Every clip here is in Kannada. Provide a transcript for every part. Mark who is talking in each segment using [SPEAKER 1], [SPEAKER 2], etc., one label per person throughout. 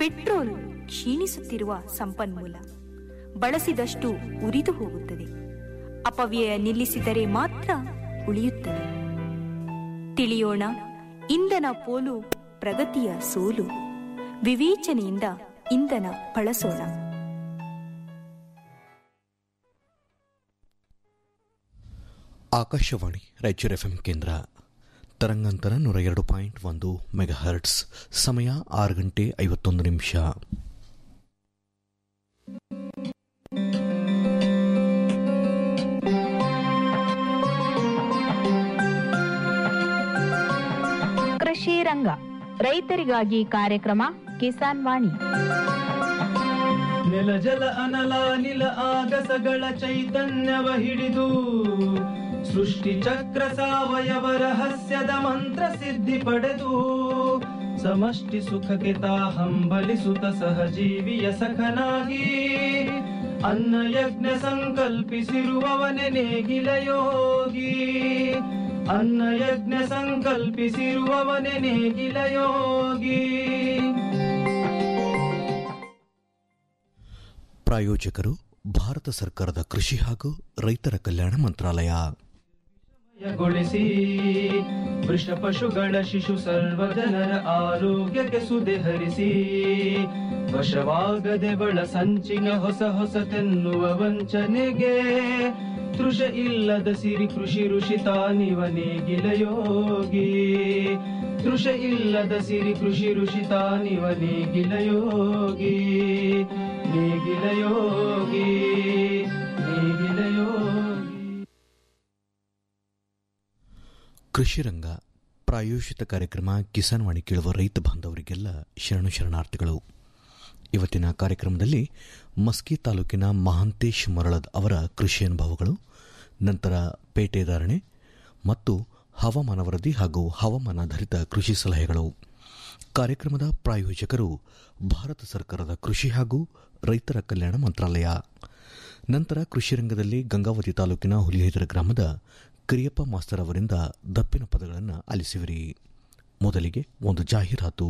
[SPEAKER 1] ಪೆಟ್ರೋಲ್ ಕ್ಷೀಣಿಸುತ್ತಿರುವ ಸಂಪನ್ಮೂಲ ಬಳಸಿದಷ್ಟು ಉರಿದು ಹೋಗುತ್ತದೆ ಅಪವ್ಯಯ ನಿಲ್ಲಿಸಿದರೆ ಮಾತ್ರ ಉಳಿಯುತ್ತದೆ ತಿಳಿಯೋಣ ಇಂಧನ ಪೋಲು ಪ್ರಗತಿಯ ಸೋಲು ವಿವೇಚನೆಯಿಂದ ಇಂಧನ ಬಳಸೋಣ
[SPEAKER 2] ಆಕಾಶವಾಣಿ ರಾಯಚೂರು ಎಫ್ಎಂ ಕೇಂದ್ರ ತರಂಗಾಂತರ ನೂರ ಎರಡು ಪಾಯಿಂಟ್ ಒಂದು ಮೆಗಾಹರ್ಟ್ಸ್ ಸಮಯ ಆರು ಗಂಟೆ ಐವತ್ತೊಂದು ನಿಮಿಷ
[SPEAKER 3] ಕೃಷಿ ರಂಗ ರೈತರಿಗಾಗಿ ಕಾರ್ಯಕ್ರಮ ಕಿಸಾನ್ ವಾಣಿ
[SPEAKER 4] ನೆಲ ಜಲ ಅನಲ ನಿಲ ಆಗಸಗಳ ಚೈತನ್ಯವ ಹಿಡಿದು ಸೃಷ್ಟಿ ಚಕ್ರ ಸಾವಯವ ರಹಸ್ಯದ ಮಂತ್ರ ಸಿದ್ಧಿ ಪಡೆದು ಸಮಷ್ಟಿ ಸುಖಕ್ಕೆ ತಾ ಹಂಬಲಿಸುತ್ತ ಸಹಜೀವಿಯ ಸಖನಾಗಿ ಅನ್ನ ಯಜ್ಞ ಸಂಕಲ್ಪಿಸಿರುವವನೆ ನೇಗಿಲ ಯೋಗಿ ಅನ್ನ ಯಜ್ಞ ಸಂಕಲ್ಪಿಸಿರುವವನೆ ನೇಗಿಲ ಯೋಗಿ
[SPEAKER 2] ಪ್ರಾಯೋಜಕರು ಭಾರತ ಸರ್ಕಾರದ ಕೃಷಿ ಹಾಗೂ ರೈತರ ಕಲ್ಯಾಣ ಮಂತ್ರಾಲಯ
[SPEAKER 4] ಗೊಳಿಸಿ ವೃಷ ಪಶುಗಳ ಶಿಶು ಸರ್ವ ಜನರ ಆರೋಗ್ಯಕ್ಕೆ ಸುದೆ ಹರಿಸಿ ವಶವಾಗದೆ ಬಳ ಸಂಚಿನ ಹೊಸ ಹೊಸತೆನ್ನುವ ವಂಚನೆಗೆ ತೃಷ ಇಲ್ಲದ ಸಿರಿ ಕೃಷಿ ಋಷಿ ತಾನಿವ ನೇಗಿಲ ಯೋಗಿ ತೃಷ ಇಲ್ಲದ ಸಿರಿ ಕೃಷಿ ಋಷಿ ತಾನಿವ ನೇಗಿಲ ಯೋಗಿ ನೇಗಿಲ ಯೋಗಿ ನೇಗಿಲ ಯೋಗಿ
[SPEAKER 2] ಕೃಷಿ ರಂಗ ಪ್ರಾಯೋಜಿತ ಕಾರ್ಯಕ್ರಮ ಕಿಸಾನ್ ವಾಣಿ ಕೇಳುವ ರೈತ ಬಾಂಧವರಿಗೆಲ್ಲ ಶರಣು ಶರಣಾರ್ಥಿಗಳು ಇವತ್ತಿನ ಕಾರ್ಯಕ್ರಮದಲ್ಲಿ ಮಸ್ಕಿ ತಾಲೂಕಿನ ಮಹಾಂತೇಶ್ ಮರಳದ್ ಅವರ ಕೃಷಿ ಅನುಭವಗಳು ನಂತರ ಪೇಟೆದಾರಣೆ ಮತ್ತು ಹವಾಮಾನ ವರದಿ ಹಾಗೂ ಹವಾಮಾನಾಧಾರಿತ ಕೃಷಿ ಸಲಹೆಗಳು ಕಾರ್ಯಕ್ರಮದ ಪ್ರಾಯೋಜಕರು ಭಾರತ ಸರ್ಕಾರದ ಕೃಷಿ ಹಾಗೂ ರೈತರ ಕಲ್ಯಾಣ ಮಂತ್ರಾಲಯ ನಂತರ ಕೃಷಿ ರಂಗದಲ್ಲಿ ಗಂಗಾವತಿ ತಾಲೂಕಿನ ಹುಲಿಹೆದರ ಗ್ರಾಮದ ಕರಿಯಪ್ಪ ಮಾಸ್ತರ್ ಅವರಿಂದ ದಪ್ಪಿನ ಪದಗಳನ್ನು ಆಲಿಸುವಿರಿ ಮೊದಲಿಗೆ ಒಂದು ಜಾಹೀರಾತು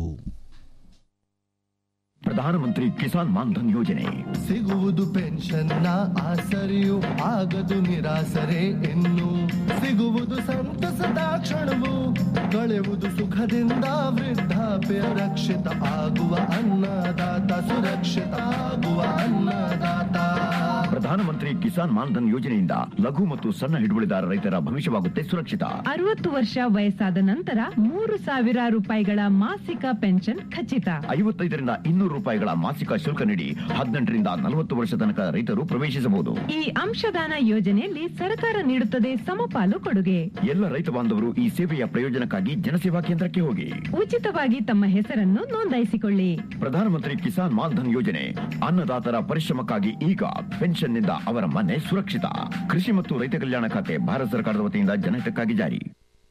[SPEAKER 5] ಪ್ರಧಾನಮಂತ್ರಿ ಕಿಸಾನ್ ಮಾನ್ಧನ್ ಯೋಜನೆ
[SPEAKER 6] ಸಿಗುವುದು ಪೆನ್ಷನ್ನ ಆಸರೆಯು ಆಗದು ನಿರಾಸರೆ ಇನ್ನು ಸಿಗುವುದು ಸಂತಸದ ಕ್ಷಣವು ಕಳೆಯುವುದು ಸುಖದಿಂದ ವೃದ್ಧಾಪ್ಯ ರಕ್ಷಿತ ಆಗುವ ಅನ್ನದಾತ ಸುರಕ್ಷಿತ ಆಗುವ ಅನ್ನದಾತ
[SPEAKER 5] ಪ್ರಧಾನಮಂತ್ರಿ ಕಿಸಾನ್ ಮಾನ್ಧನ್ ಯೋಜನೆಯಿಂದ ಲಘು ಮತ್ತು ಸಣ್ಣ ಹಿಡುವಳಿದಾರ ರೈತರ ಭವಿಷ್ಯವಾಗುತ್ತೆ ಸುರಕ್ಷಿತ
[SPEAKER 7] ಅರವತ್ತು ವರ್ಷ ವಯಸ್ಸಾದ ನಂತರ ಮೂರು ಸಾವಿರ ರೂಪಾಯಿಗಳ ಮಾಸಿಕ ಪೆನ್ಷನ್ ಖಚಿತ
[SPEAKER 5] ಐವತ್ತೈದರಿಂದ ಇನ್ನೂರು ರೂಪಾಯಿಗಳ ಮಾಸಿಕ ಶುಲ್ಕ ನೀಡಿ ಹದಿನೆಂಟರಿಂದ ನಲವತ್ತು ವರ್ಷ ತನಕ ರೈತರು ಪ್ರವೇಶಿಸಬಹುದು
[SPEAKER 7] ಈ ಅಂಶದಾನ ಯೋಜನೆಯಲ್ಲಿ ಸರ್ಕಾರ ನೀಡುತ್ತದೆ ಸಮಪಾಲು ಕೊಡುಗೆ
[SPEAKER 5] ಎಲ್ಲ ರೈತ ಬಾಂಧವರು ಈ ಸೇವೆಯ ಪ್ರಯೋಜನಕ್ಕಾಗಿ ಜನಸೇವಾ ಕೇಂದ್ರಕ್ಕೆ ಹೋಗಿ
[SPEAKER 7] ಉಚಿತವಾಗಿ ತಮ್ಮ ಹೆಸರನ್ನು ನೋಂದಾಯಿಸಿಕೊಳ್ಳಿ
[SPEAKER 5] ಪ್ರಧಾನಮಂತ್ರಿ ಕಿಸಾನ್ ಮಾನ್ಧನ್ ಯೋಜನೆ ಅನ್ನದಾತರ ಪರಿಶ್ರಮಕ್ಕಾಗಿ ಈಗ ಪೆನ್ಷನ್ನಿಂದ ಅವರ ಮನೆ ಸುರಕ್ಷಿತ ಕೃಷಿ ಮತ್ತು ರೈತ ಕಲ್ಯಾಣ ಖಾತೆ ಭಾರತ ಸರ್ಕಾರದ ವತಿಯಿಂದ ಜನಹಿತಕ್ಕಾಗಿ ಜಾರಿ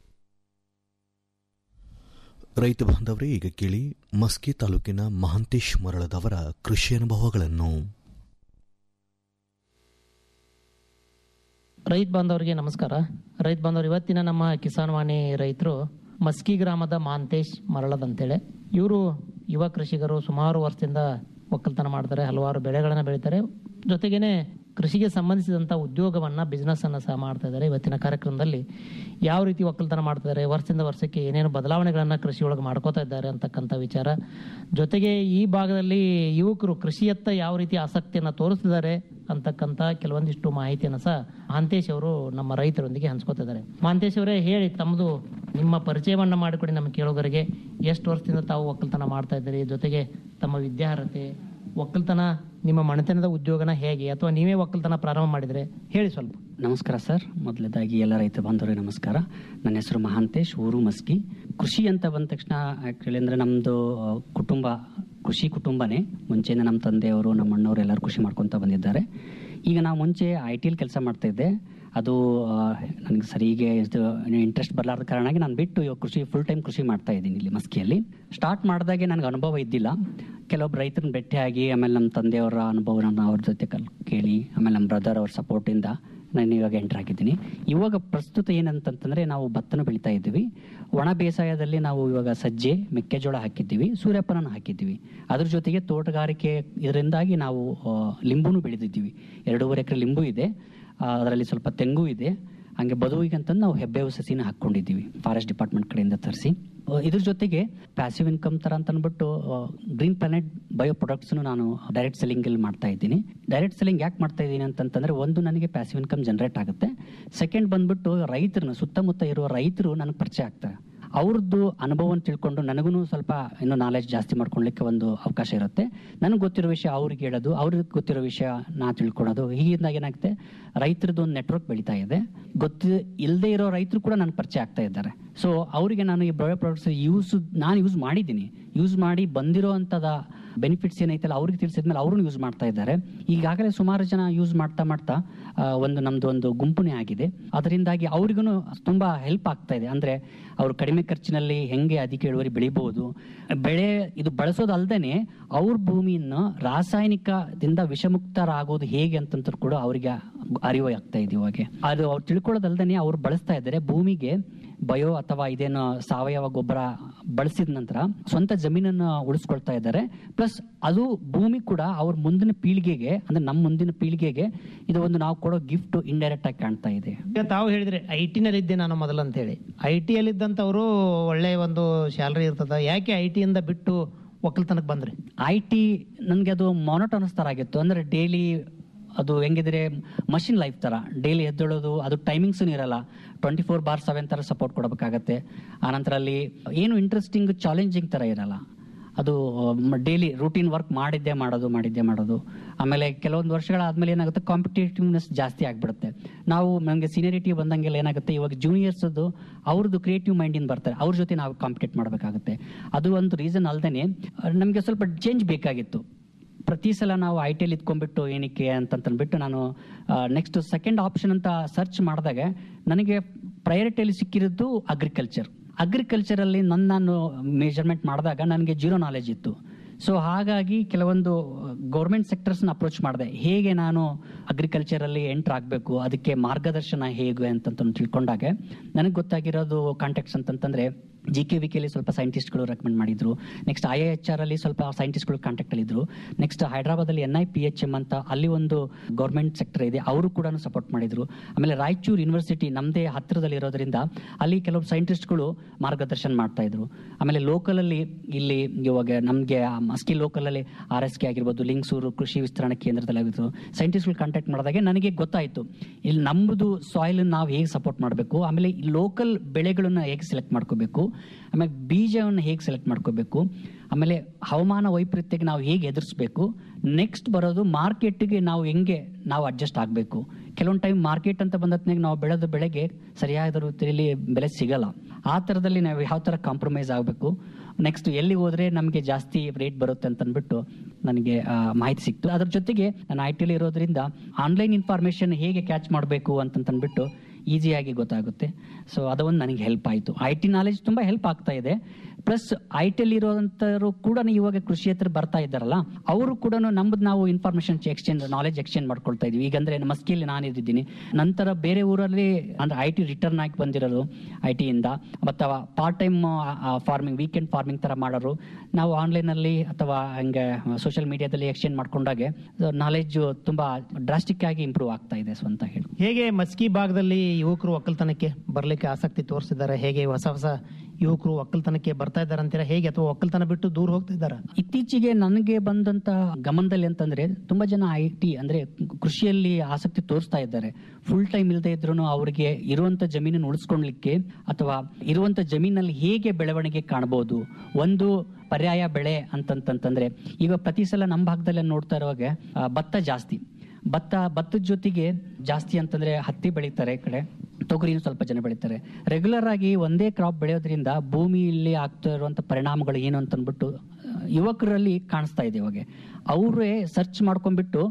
[SPEAKER 2] ರೈತ ಬಾಂಧವರೇ ಈಗ ಕೇಳಿ ಮಸ್ಕಿ ತಾಲೂಕಿನ ಮಹಾಂತೇಶ್ ಮರಳದವರ ಕೃಷಿ ಅನುಭವಗಳನ್ನು
[SPEAKER 8] ರೈತ ಬಾಂಧವರಿಗೆ ನಮಸ್ಕಾರ ರೈತ ಬಾಂಧವರು ಇವತ್ತಿನ ನಮ್ಮ ಕಿಸಾನ್ ವಾಣಿ ರೈತರು ಮಸ್ಕಿ ಗ್ರಾಮದ ಮಾಂತೇಶ್ ಮರಳದ್ ಅಂತೇಳಿ ಇವರು ಯುವ ಕೃಷಿಕರು ಸುಮಾರು ವರ್ಷದಿಂದ ಒಕ್ಕಲ್ತನ ಮಾಡ್ತಾರೆ ಹಲವಾರು ಬೆಳೆಗಳನ್ನು ಬೆಳೀತಾರೆ ಜೊತೆಗೇನೆ ಕೃಷಿಗೆ ಸಂಬಂಧಿಸಿದಂಥ ಉದ್ಯೋಗವನ್ನು ಬಿಸ್ನೆಸ್ಸನ್ನು ಸಹ ಮಾಡ್ತಾ ಇದ್ದಾರೆ ಇವತ್ತಿನ ಕಾರ್ಯಕ್ರಮದಲ್ಲಿ ಯಾವ ರೀತಿ ಒಕ್ಕಲ್ತನ ಮಾಡ್ತಿದ್ದಾರೆ ವರ್ಷದಿಂದ ವರ್ಷಕ್ಕೆ ಏನೇನು ಬದಲಾವಣೆಗಳನ್ನು ಕೃಷಿಯೊಳಗೆ ಮಾಡ್ಕೋತಾ ಇದ್ದಾರೆ ಅಂತಕ್ಕಂಥ ವಿಚಾರ ಜೊತೆಗೆ ಈ ಭಾಗದಲ್ಲಿ ಯುವಕರು ಕೃಷಿಯತ್ತ ಯಾವ ರೀತಿ ಆಸಕ್ತಿಯನ್ನು ತೋರಿಸ್ತಿದ್ದಾರೆ ಅಂತಕ್ಕಂಥ ಕೆಲವೊಂದಿಷ್ಟು ಮಾಹಿತಿಯನ್ನು ಸಹ ಮಹಾಂತೇಶ್ ಅವರು ನಮ್ಮ ರೈತರೊಂದಿಗೆ ಹಂಚ್ಕೋತಿದ್ದಾರೆ ಮಹಾಂತೇಶ್ ಅವರೇ ಹೇಳಿ ತಮ್ಮದು ನಿಮ್ಮ ಪರಿಚಯವನ್ನ ಮಾಡಿಕೊಡಿ ನಮ್ಮ ಕೇಳೋಗರಿಗೆ ಎಷ್ಟು ವರ್ಷದಿಂದ ತಾವು ಒಕ್ಕಲ್ತನ ಮಾಡ್ತಾ ಇದ್ದೀರಿ ಜೊತೆಗೆ ತಮ್ಮ ವಿದ್ಯಾರ್ಹತೆ ಒಕ್ಕಲ್ತನ ನಿಮ್ಮ ಮನೆತನದ ಉದ್ಯೋಗನ ಹೇಗೆ ಅಥವಾ ನೀವೇ ಒಕ್ಕಲ್ತನ ಪ್ರಾರಂಭ ಮಾಡಿದ್ರೆ ಹೇಳಿ ಸ್ವಲ್ಪ
[SPEAKER 9] ನಮಸ್ಕಾರ ಸರ್ ಮೊದಲನೇದಾಗಿ ಎಲ್ಲ ರೈತ ಬಾಂಧವರಿಗೆ ನಮಸ್ಕಾರ ನನ್ನ ಹೆಸರು ಮಹಾಂತೇಶ್ ಊರು ಮಸ್ಕಿ ಕೃಷಿ ಅಂತ ಬಂದ ತಕ್ಷಣ ಆ್ಯಕ್ಚುಲಿ ಅಂದರೆ ನಮ್ಮದು ಕುಟುಂಬ ಕೃಷಿ ಕುಟುಂಬನೇ ಮುಂಚೆಯಿಂದ ನಮ್ಮ ತಂದೆಯವರು ನಮ್ಮ ಅಣ್ಣವರು ಎಲ್ಲರೂ ಕೃಷಿ ಮಾಡ್ಕೊತ ಬಂದಿದ್ದಾರೆ ಈಗ ನಾವು ಮುಂಚೆ ಐ ಟಿಲಿ ಕೆಲಸ ಮಾಡ್ತಾ ಇದ್ದೆ ಅದು ನನಗೆ ಸರಿಗೆ ಇಂಟ್ರೆಸ್ಟ್ ಬರಲಾರ್ದ ಕಾರಣಾಗಿ ನಾನು ಬಿಟ್ಟು ಇವಾಗ ಕೃಷಿ ಫುಲ್ ಟೈಮ್ ಕೃಷಿ ಮಾಡ್ತಾ ಇದ್ದೀನಿ ಇಲ್ಲಿ ಮಸ್ಕಿಯಲ್ಲಿ ಸ್ಟಾರ್ಟ್ ಮಾಡಿದಾಗೆ ನನಗೆ ಅನುಭವ ಇದ್ದಿಲ್ಲ ಕೆಲವೊಬ್ಬ ರೈತರನ್ನ ಭೇಟಿಯಾಗಿ ಆಮೇಲೆ ನಮ್ಮ ತಂದೆಯವರ ಅನುಭವನ ಅವ್ರ ಜೊತೆ ಕಲ್ ಕೇಳಿ ಆಮೇಲೆ ನಮ್ಮ ಬ್ರದರ್ ಅವ್ರ ಸಪೋರ್ಟಿಂದ ನಾನು ಇವಾಗ ಎಂಟರ್ ಆಗಿದ್ದೀನಿ ಇವಾಗ ಪ್ರಸ್ತುತ ಏನಂತಂತಂದ್ರೆ ನಾವು ಭತ್ತನ ಬೆಳಿತಾ ಇದ್ದೀವಿ ಒಣ ಬೇಸಾಯದಲ್ಲಿ ನಾವು ಇವಾಗ ಸಜ್ಜೆ ಮೆಕ್ಕೆಜೋಳ ಹಾಕಿದ್ದೀವಿ ಸೂರ್ಯಪಾನ ಹಾಕಿದ್ದೀವಿ ಅದ್ರ ಜೊತೆಗೆ ತೋಟಗಾರಿಕೆ ಇದರಿಂದಾಗಿ ನಾವು ಆ, ಲಿಂಬುನು ಬೆಳೆದಿದ್ದೀವಿ ಎರಡೂವರೆ ಎಕರೆ ಲಿಂಬು ಇದೆ ಅದರಲ್ಲಿ ಸ್ವಲ್ಪ ತೆಂಗು ಇದೆ ಹಂಗೆ ಬದುವಿಗಂತಂದು ನಾವು ಹೆಬ್ಬೇವು ಸಸಿನ ಹಾಕ್ಕೊಂಡಿದ್ದೀವಿ ಫಾರೆಸ್ಟ್ ಡಿಪಾರ್ಟ್ಮೆಂಟ್ ಕಡೆಯಿಂದ ತರಿಸಿ ಇದ್ರ ಜೊತೆಗೆ ಪ್ಯಾಸಿವ್ ಇನ್ಕಮ್ ತರ ಅಂತ ಅಂದ್ಬಿಟ್ಟು ಗ್ರೀನ್ ಪ್ಲಾನೆಟ್ ಬಯೋ ಪ್ರಾಡಕ್ಟ್ಸ್ ನಾನು ಡೈರೆಕ್ಟ್ ಸೆಲ್ಲಿಂಗ್ ಅಲ್ಲಿ ಮಾಡ್ತಾ ಇದ್ದೀನಿ ಡೈರೆಕ್ಟ್ ಸೆಲ್ಲಿಂಗ್ ಯಾಕೆ ಮಾಡ್ತಾ ಇದ್ದೀನಿ ಅಂತಂತಂದ್ರೆ ಒಂದು ನನಗೆ ಪ್ಯಾಸಿವ್ ಇನ್ಕಮ್ ಜನರೇಟ್ ಆಗುತ್ತೆ ಸೆಕೆಂಡ್ ಬಂದ್ಬಿಟ್ಟು ರೈತರನ್ನ ಸುತ್ತಮುತ್ತ ಇರುವ ರೈತರು ನನಗೆ ಪರಿಚಯ ಆಗ್ತಾರೆ ಅವ್ರದ್ದು ಅನುಭವನ ತಿಳ್ಕೊಂಡು ನನಗೂ ಸ್ವಲ್ಪ ಇನ್ನೂ ನಾಲೆಜ್ ಜಾಸ್ತಿ ಮಾಡ್ಕೊಳ್ಲಿಕ್ಕೆ ಒಂದು ಅವಕಾಶ ಇರುತ್ತೆ ನನಗೆ ಗೊತ್ತಿರೋ ವಿಷಯ ಅವ್ರಿಗೆ ಹೇಳೋದು ಅವ್ರಿಗೆ ಗೊತ್ತಿರೋ ವಿಷಯ ನಾ ತಿಳ್ಕೊಳೋದು ಹೀಗಿಂದಾಗ ಏನಾಗುತ್ತೆ ರೈತರದ್ದು ಒಂದು ನೆಟ್ವರ್ಕ್ ಬೆಳೀತಾ ಇದೆ ಗೊತ್ತು ಇಲ್ಲದೆ ಇರೋ ರೈತರು ಕೂಡ ನನಗೆ ಪರಿಚಯ ಆಗ್ತಾ ಇದ್ದಾರೆ ಸೊ ಅವರಿಗೆ ನಾನು ಈ ಬಯೋ ಪ್ರಾಡಕ್ಟ್ಸ್ ಯೂಸ್ ನಾನು ಯೂಸ್ ಮಾಡಿದ್ದೀನಿ ಯೂಸ್ ಮಾಡಿ ಬಂದಿರೋ ಅಂಥದ ಬೆನಿಫಿಟ್ಸ್ ಏನೈತಲ್ಲ ಅವ್ರಿಗೆ ತಿಳಿಸಿದ್ಮೇಲೆ ಅವರು ಯೂಸ್ ಮಾಡ್ತಾ ಇದ್ದಾರೆ ಈಗಾಗಲೇ ಸುಮಾರು ಜನ ಯೂಸ್ ಮಾಡ್ತಾ ಮಾಡ್ತಾ ಆ, ಒಂದು ನಮ್ದು ಒಂದು ಗುಂಪುನೇ ಆಗಿದೆ ಅದರಿಂದಾಗಿ ಅವ್ರಿಗೂ ತುಂಬಾ ಹೆಲ್ಪ್ ಆಗ್ತಾ ಇದೆ ಅಂದ್ರೆ ಅವರು ಕಡಿಮೆ ಖರ್ಚಿನಲ್ಲಿ ಹೆಂಗೆ ಅಧಿಕ ಇಳುವರಿ ಬೆಳಿಬಹುದು ಬೆಳೆ ಇದು ಬಳಸೋದಲ್ದೇನೆ ಅವ್ರ ಭೂಮಿಯನ್ನು ರಾಸಾಯನಿಕದಿಂದ ವಿಷಮುಕ್ತರಾಗೋದು ಹೇಗೆ ಅಂತಂತ ಕೂಡ ಅವರಿಗೆ ಅರಿವು ಆಗ್ತಾ ಇದೆ ಇವಾಗ ಅದು ಅವ್ರು ತಿಳ್ಕೊಳ್ಳೋದಲ್ದೇನೆ ಅವ್ರು ಬಳಸ್ತಾ ಇದ್ದಾರೆ ಭೂಮಿಗೆ ಬಯೋ ಅಥವಾ ಇದೇನು ಸಾವಯವ ಗೊಬ್ಬರ ಬಳಸಿದ ನಂತರ ಸ್ವಂತ ಜಮೀನನ್ನು ಉಳಿಸ್ಕೊಳ್ತಾ ಇದ್ದಾರೆ ಪ್ಲಸ್ ಅದು ಭೂಮಿ ಕೂಡ ಅವ್ರ ಮುಂದಿನ ಪೀಳಿಗೆಗೆ ಅಂದ್ರೆ ನಮ್ಮ ಮುಂದಿನ ಪೀಳಿಗೆಗೆ ಇದು ಒಂದು ನಾವು ಕೊಡೋ ಗಿಫ್ಟ್ ಇಂಡೈರೆಕ್ಟ್ ಆಗಿ ಕಾಣ್ತಾ ಇದೆ
[SPEAKER 8] ಈಗ ತಾವು ಹೇಳಿದ್ರೆ ಐ ಟಿನಲ್ಲಿ ಇದ್ದೆ ನಾನು ಮೊದಲು ಅಂತ ಹೇಳಿ ಐ ಟಿಯಲ್ಲಿ ಇದ್ದಂಥವ್ರು ಒಳ್ಳೆ ಒಂದು ಸ್ಯಾಲ್ರಿ ಇರ್ತದ ಯಾಕೆ ಐ ಟಿಯಿಂದ ಬಿಟ್ಟು ಒಕ್ಕಲ್ತನಕ್ಕೆ ಬಂದ್ರಿ
[SPEAKER 9] ಐ ಟಿ ನನಗೆ ಅದು ಮೊನೋಟೋನಸ್ ತರ ಆಗಿತ್ತು ಅಂದ್ರೆ ಡೈಲಿ ಅದು ಹೆಂಗಿದ್ರೆ ಮಷಿನ್ ಲೈಫ್ ತರ ಡೈಲಿ ಎದ್ದೇಳೋದು ಅದು ಟೈಮಿಂಗ್ಸ್ ಇರಲ್ಲ ಟ್ವೆಂಟಿ ಫೋರ್ ಬಾರ್ ಸೆವೆನ್ ತರ ಸಪೋರ್ಟ್ ಕೊಡಬೇಕಾಗತ್ತೆ ಆನಂತರ ಅಲ್ಲಿ ಏನು ಇಂಟ್ರೆಸ್ಟಿಂಗ್ ಚಾಲೆಂಜಿಂಗ್ ತರ ಇರಲ್ಲ ಅದು ಡೈಲಿ ರೂಟೀನ್ ವರ್ಕ್ ಮಾಡಿದ್ದೇ ಮಾಡೋದು ಮಾಡಿದ್ದೇ ಮಾಡೋದು ಆಮೇಲೆ ಕೆಲವೊಂದು ವರ್ಷಗಳಾದ್ಮೇಲೆ ಏನಾಗುತ್ತೆ ಕಾಂಪಿಟೇಟಿವ್ನೆಸ್ ಜಾಸ್ತಿ ಆಗ್ಬಿಡುತ್ತೆ ನಾವು ನಮಗೆ ಸೀನಿಯರಿಟಿ ಬಂದಂಗೆಲ್ಲ ಏನಾಗುತ್ತೆ ಇವಾಗ ಜೂನಿಯರ್ಸ್ ಅವ್ರದ್ದು ಕ್ರಿಯೇಟಿವ್ ಮೈಂಡಿಂದ ಬರ್ತಾರೆ ಅವ್ರ ಜೊತೆ ನಾವು ಕಾಂಪಿಟೇಟ್ ಮಾಡಬೇಕಾಗುತ್ತೆ ಅದು ಒಂದು ರೀಸನ್ ಅಲ್ದೇನೆ ನಮಗೆ ಸ್ವಲ್ಪ ಚೇಂಜ್ ಬೇಕಾಗಿತ್ತು ಪ್ರತಿ ಸಲ ನಾವು ಐ ಟಿಯಲ್ಲಿ ಇದ್ಕೊಂಡ್ಬಿಟ್ಟು ಏನಕ್ಕೆ ಅಂತಂತಂದ್ಬಿಟ್ಟು ನಾನು ನೆಕ್ಸ್ಟ್ ಸೆಕೆಂಡ್ ಆಪ್ಷನ್ ಅಂತ ಸರ್ಚ್ ಮಾಡಿದಾಗ ನನಗೆ ಪ್ರಯಾರಿಟಿಯಲ್ಲಿ ಸಿಕ್ಕಿರೋದು ಅಗ್ರಿಕಲ್ಚರ್ ಅಗ್ರಿಕಲ್ಚರಲ್ಲಿ ನನ್ನ ನಾನು ಮೆಜರ್ಮೆಂಟ್ ಮಾಡಿದಾಗ ನನಗೆ ಜೀರೋ ನಾಲೆಜ್ ಇತ್ತು ಸೊ ಹಾಗಾಗಿ ಕೆಲವೊಂದು ಗೌರ್ಮೆಂಟ್ ಸೆಕ್ಟರ್ಸ್ನ ಅಪ್ರೋಚ್ ಮಾಡಿದೆ ಹೇಗೆ ನಾನು ಅಗ್ರಿಕಲ್ಚರಲ್ಲಿ ಎಂಟರ್ ಆಗಬೇಕು ಅದಕ್ಕೆ ಮಾರ್ಗದರ್ಶನ ಹೇಗೆ ಅಂತ ತಿಳ್ಕೊಂಡಾಗ ನನಗೆ ಗೊತ್ತಾಗಿರೋದು ಕಾಂಟ್ಯಾಕ್ಟ್ಸ್ ಅಂತಂತಂದ್ರೆ ಜಿ ಕೆ ವಿ ಕೆಲಿ ಸ್ವಲ್ಪ ಸೈಂಟಿಸ್ಟ್ಗಳು ರೆಕಮೆಂಡ್ ಮಾಡಿದ್ರು ನೆಕ್ಸ್ಟ್ ಐ ಎಚ್ ಆರ್ ಅಲ್ಲಿ ಸ್ವಲ್ಪ ಸೈಂಟಿಸ್ಟ್ಗಳು ಕಾಂಟ್ಯಾಕ್ಟ್ ಅಲ್ಲಿ ಇದ್ರು ನೆಕ್ಸ್ಟ್ ಹೈದರಾಬಾದಲ್ಲಿ N I P H M ಅಂತ ಅಲ್ಲಿ ಒಂದು ಗೌರ್ಮೆಂಟ್ ಸೆಕ್ಟರ್ ಇದೆ ಅವರು ಕೂಡ ಸಪೋರ್ಟ್ ಮಾಡಿದ್ರು ಆಮೇಲೆ ರಾಯಚೂರು ಯೂನಿವರ್ಸಿಟಿ ನಮ್ಮದೇ ಹತ್ತಿರದಲ್ಲಿ ಇರೋದ್ರಿಂದ ಅಲ್ಲಿ ಕೆಲವು ಸೈಂಟಿಸ್ಟ್ಗಳು ಮಾರ್ಗದರ್ಶನ ಮಾಡ್ತಾ ಇದ್ರು ಆಮೇಲೆ ಲೋಕಲ್ ಅಲ್ಲಿ ಇಲ್ಲಿ ಇವಾಗ ನಮಗೆ ಮಸ್ಕಿ ಲೋಕಲ್ ಅಲ್ಲಿ ಆರ್ ಎಸ್ ಕೆ ಆಗಿರ್ಬೋದು ಲಿಂಗ್ಸೂರು ಕೃಷಿ ವಿಸ್ತರಣಾ ಕೇಂದ್ರದಲ್ಲಿ ಆಗಿದ್ರು ಸೈಂಟಿಸ್ಟ್ಗಳು ಕಾಂಟ್ಯಾಕ್ಟ್ ಮಾಡಿದಾಗ ನನಗೆ ಗೊತ್ತಾಯ್ತು ಇಲ್ಲಿ ನಮ್ಮದು ಸಾಯಿಲ್ ನಾವು ಹೇಗೆ ಸಪೋರ್ಟ್ ಮಾಡಬೇಕು ಆಮೇಲೆ ಲೋಕಲ್ ಬೆಳೆಗಳನ್ನ ಹೇಗೆ ಸೆಲೆಕ್ಟ್ ಮಾಡ್ಕೋಬೇಕು ಆಮೇಲೆ ಬೀಜವನ್ನು ಹೇಗೆ ಸೆಲೆಕ್ಟ್ ಮಾಡ್ಕೋಬೇಕು ಆಮೇಲೆ ಹವಾಮಾನ ವೈಪರೀತ್ಯಕ್ಕೆ ನಾವು ಹೇಗೆ ಎದುರಿಸ್ಬೇಕು ನೆಕ್ಸ್ಟ್ ಬರೋದು ಮಾರ್ಕೆಟ್ಗೆ ನಾವು ಹೆಂಗೆ ನಾವು ಅಡ್ಜಸ್ಟ್ ಆಗಬೇಕು ಕೆಲವೊಂದು ಟೈಮ್ ಮಾರ್ಕೆಟ್ ಅಂತ ಬಂದತ್ನಾಗ ನಾವು ಬೆಳೆದ ಬೆಳೆಗೆ ಸರಿಯಾದ ರೀತಿಯಲ್ಲಿ ಬೆಲೆ ಸಿಗಲ್ಲ ಆ ಥರದಲ್ಲಿ ನಾವು ಯಾವ ಥರ ಕಾಂಪ್ರಮೈಸ್ ಆಗಬೇಕು ನೆಕ್ಸ್ಟ್ ಎಲ್ಲಿ ಹೋದ್ರೆ ನಮಗೆ ಜಾಸ್ತಿ ರೇಟ್ ಬರುತ್ತೆ ಅಂತ ಅಂದ್ಬಿಟ್ಟು ನನಗೆ ಆ, ಮಾಹಿತಿ ಸಿಕ್ತು ಅದ್ರ ಜೊತೆಗೆ ನಾನು ಐ ಟಿಲಿ ಇರೋದ್ರಿಂದ ಆನ್ಲೈನ್ ಇನ್ಫಾರ್ಮೇಶನ್ ಹೇಗೆ ಕ್ಯಾಚ್ ಮಾಡಬೇಕು ಅಂತಂತಂದ್ಬಿಟ್ಟು ಈಸಿಯಾಗಿ ಗೊತ್ತಾಗುತ್ತೆ ಸೊ ಅದೊಂದು ನನಗೆ ಹೆಲ್ಪ್ ಆಯಿತು ಐ ಟಿ ನಾಲೆಜ್ ತುಂಬ ಹೆಲ್ಪ್ ಆಗ್ತಾ ಇದೆ ಪ್ಲಸ್ ಐ ಟಿಯಲ್ಲಿ ಇರುವಂಥವ್ರು ಕೂಡ ಇವಾಗ ಕೃಷಿ ಹತ್ರ ಬರ್ತಾ ಇದ್ದಾರಲ್ಲ ಅವರು ಕೂಡ ನಮ್ಮದು ನಾವು ಇನ್ಫಾರ್ಮೇಶನ್ ಎಕ್ಸ್ಚೇಂಜ್ ನಾಲೆಜ್ ಎಕ್ಸ್ಚೇಂಜ್ ಮಾಡ್ಕೊಳ್ತಾ ಇದೀವಿ ಈಗಂದ್ರೆ ನಮ್ಮ ಸ್ಕಿಲ್ ನಾನು ಇದ್ದಿದ್ದೀನಿ ನಂತರ ಬೇರೆ ಊರಲ್ಲಿ ಅಂದ್ರೆ ಐ ಟಿ ರಿಟರ್ನ್ ಆಗಿ ಬಂದಿರೋದು ಐ ಟಿಯಿಂದ ಅಥವಾ part time farming weekend farming ತರ ಮಾಡೋರು ನಾವು ಆನ್ಲೈನಲ್ಲಿ ಅಥವಾ ಹಂಗೆ ಸೋಷಿಯಲ್ ಮೀಡಿಯಾದಲ್ಲಿ ಎಕ್ಸ್ಚೇಂಜ್ ಮಾಡ್ಕೊಂಡಾಗೆ ನಾಲೆಜ್ ತುಂಬಾ ಡ್ರಾಸ್ಟಿಕ್ ಆಗಿ ಇಂಪ್ರೂವ್ ಆಗ್ತಾ ಇದೆ ಸ್ವಂತ ಹೇಳಿ
[SPEAKER 8] ಹೇಗೆ ಮಸ್ಕಿ ಭಾಗದಲ್ಲಿ ಯುವಕರು ಒಕ್ಕಲ್ತನಕ್ಕೆ ಬರ್ಲಿಕ್ಕೆ ಆಸಕ್ತಿ ತೋರಿಸಿದ್ದಾರೆ ಹೇಗೆ ಹೊಸ ಹೊಸ ಯುವಕರು ಒಕ್ಕಲ್ತನಕ್ಕೆ ಬರ್ತಾ ಇದ್ದಾರೆ ಅಂತೀರಾ ಹೇಗೆ ಅಥವಾ ಒಕ್ಕಲ್ತನ ಬಿಟ್ಟು ದೂರ ಹೋಗ್ತಾ ಇದ್ದಾರಾ
[SPEAKER 9] ಇತ್ತೀಚೆಗೆ ನನಗೆ ಬಂದಂತ ಗಮನದಲ್ಲಿ ಅಂತಂದ್ರೆ ತುಂಬಾ ಜನ ಐ ಟಿ ಅಂದ್ರೆ ಕೃಷಿಯಲ್ಲಿ ಆಸಕ್ತಿ ತೋರಿಸ್ತಾ ಇದ್ದಾರೆ ಫುಲ್ ಟೈಮ್ ಇಲ್ಲದೆ ಇದ್ರು ಅವರಿಗೆ ಇರುವಂತ ಜಮೀನನ್ನು ಉಳಿಸ್ಕೊಳ್ಲಿಕ್ಕೆ ಅಥವಾ ಇರುವಂತ ಜಮೀನಲ್ಲಿ ಹೇಗೆ ಬೆಳವಣಿಗೆ ಕಾಣಬಹುದು ಒಂದು ಪರ್ಯಾಯ ಬೆಳೆ ಅಂತಂತಂದ್ರೆ ಈಗ ಪ್ರತಿ ಸಲ ನಮ್ಮ ಭಾಗದಲ್ಲಿ ನೋಡ್ತಾ ಇರುವಾಗ ಆ, ಭತ್ತ ಜಾಸ್ತಿ ಭತ್ತ ಭತ್ತದ ಜೊತೆಗೆ ಜಾಸ್ತಿ ಅಂತಂದ್ರೆ ಹತ್ತಿ ಬೆಳೀತಾರೆ ಈ ಕಡೆ ತೊಗರಿನೂ ಸ್ವಲ್ಪ ಜನ ಬೆಳೀತಾರೆ ರೆಗ್ಯುಲರ್ ಆಗಿ ಒಂದೇ ಕ್ರಾಪ್ ಬೆಳೆಯೋದ್ರಿಂದ ಭೂಮಿಯಲ್ಲಿ ಆಗ್ತಾ ಇರುವಂತ ಪರಿಣಾಮಗಳು ಏನು ಅಂತ ಅಂದ್ಬಿಟ್ಟು ಆ, ಯುವಕರಲ್ಲಿ ಕಾಣಿಸ್ತಾ ಇದೆ ಇವಾಗ ಅವರೇ ಸರ್ಚ್ ಮಾಡ್ಕೊಂಡ್ಬಿಟ್ಟು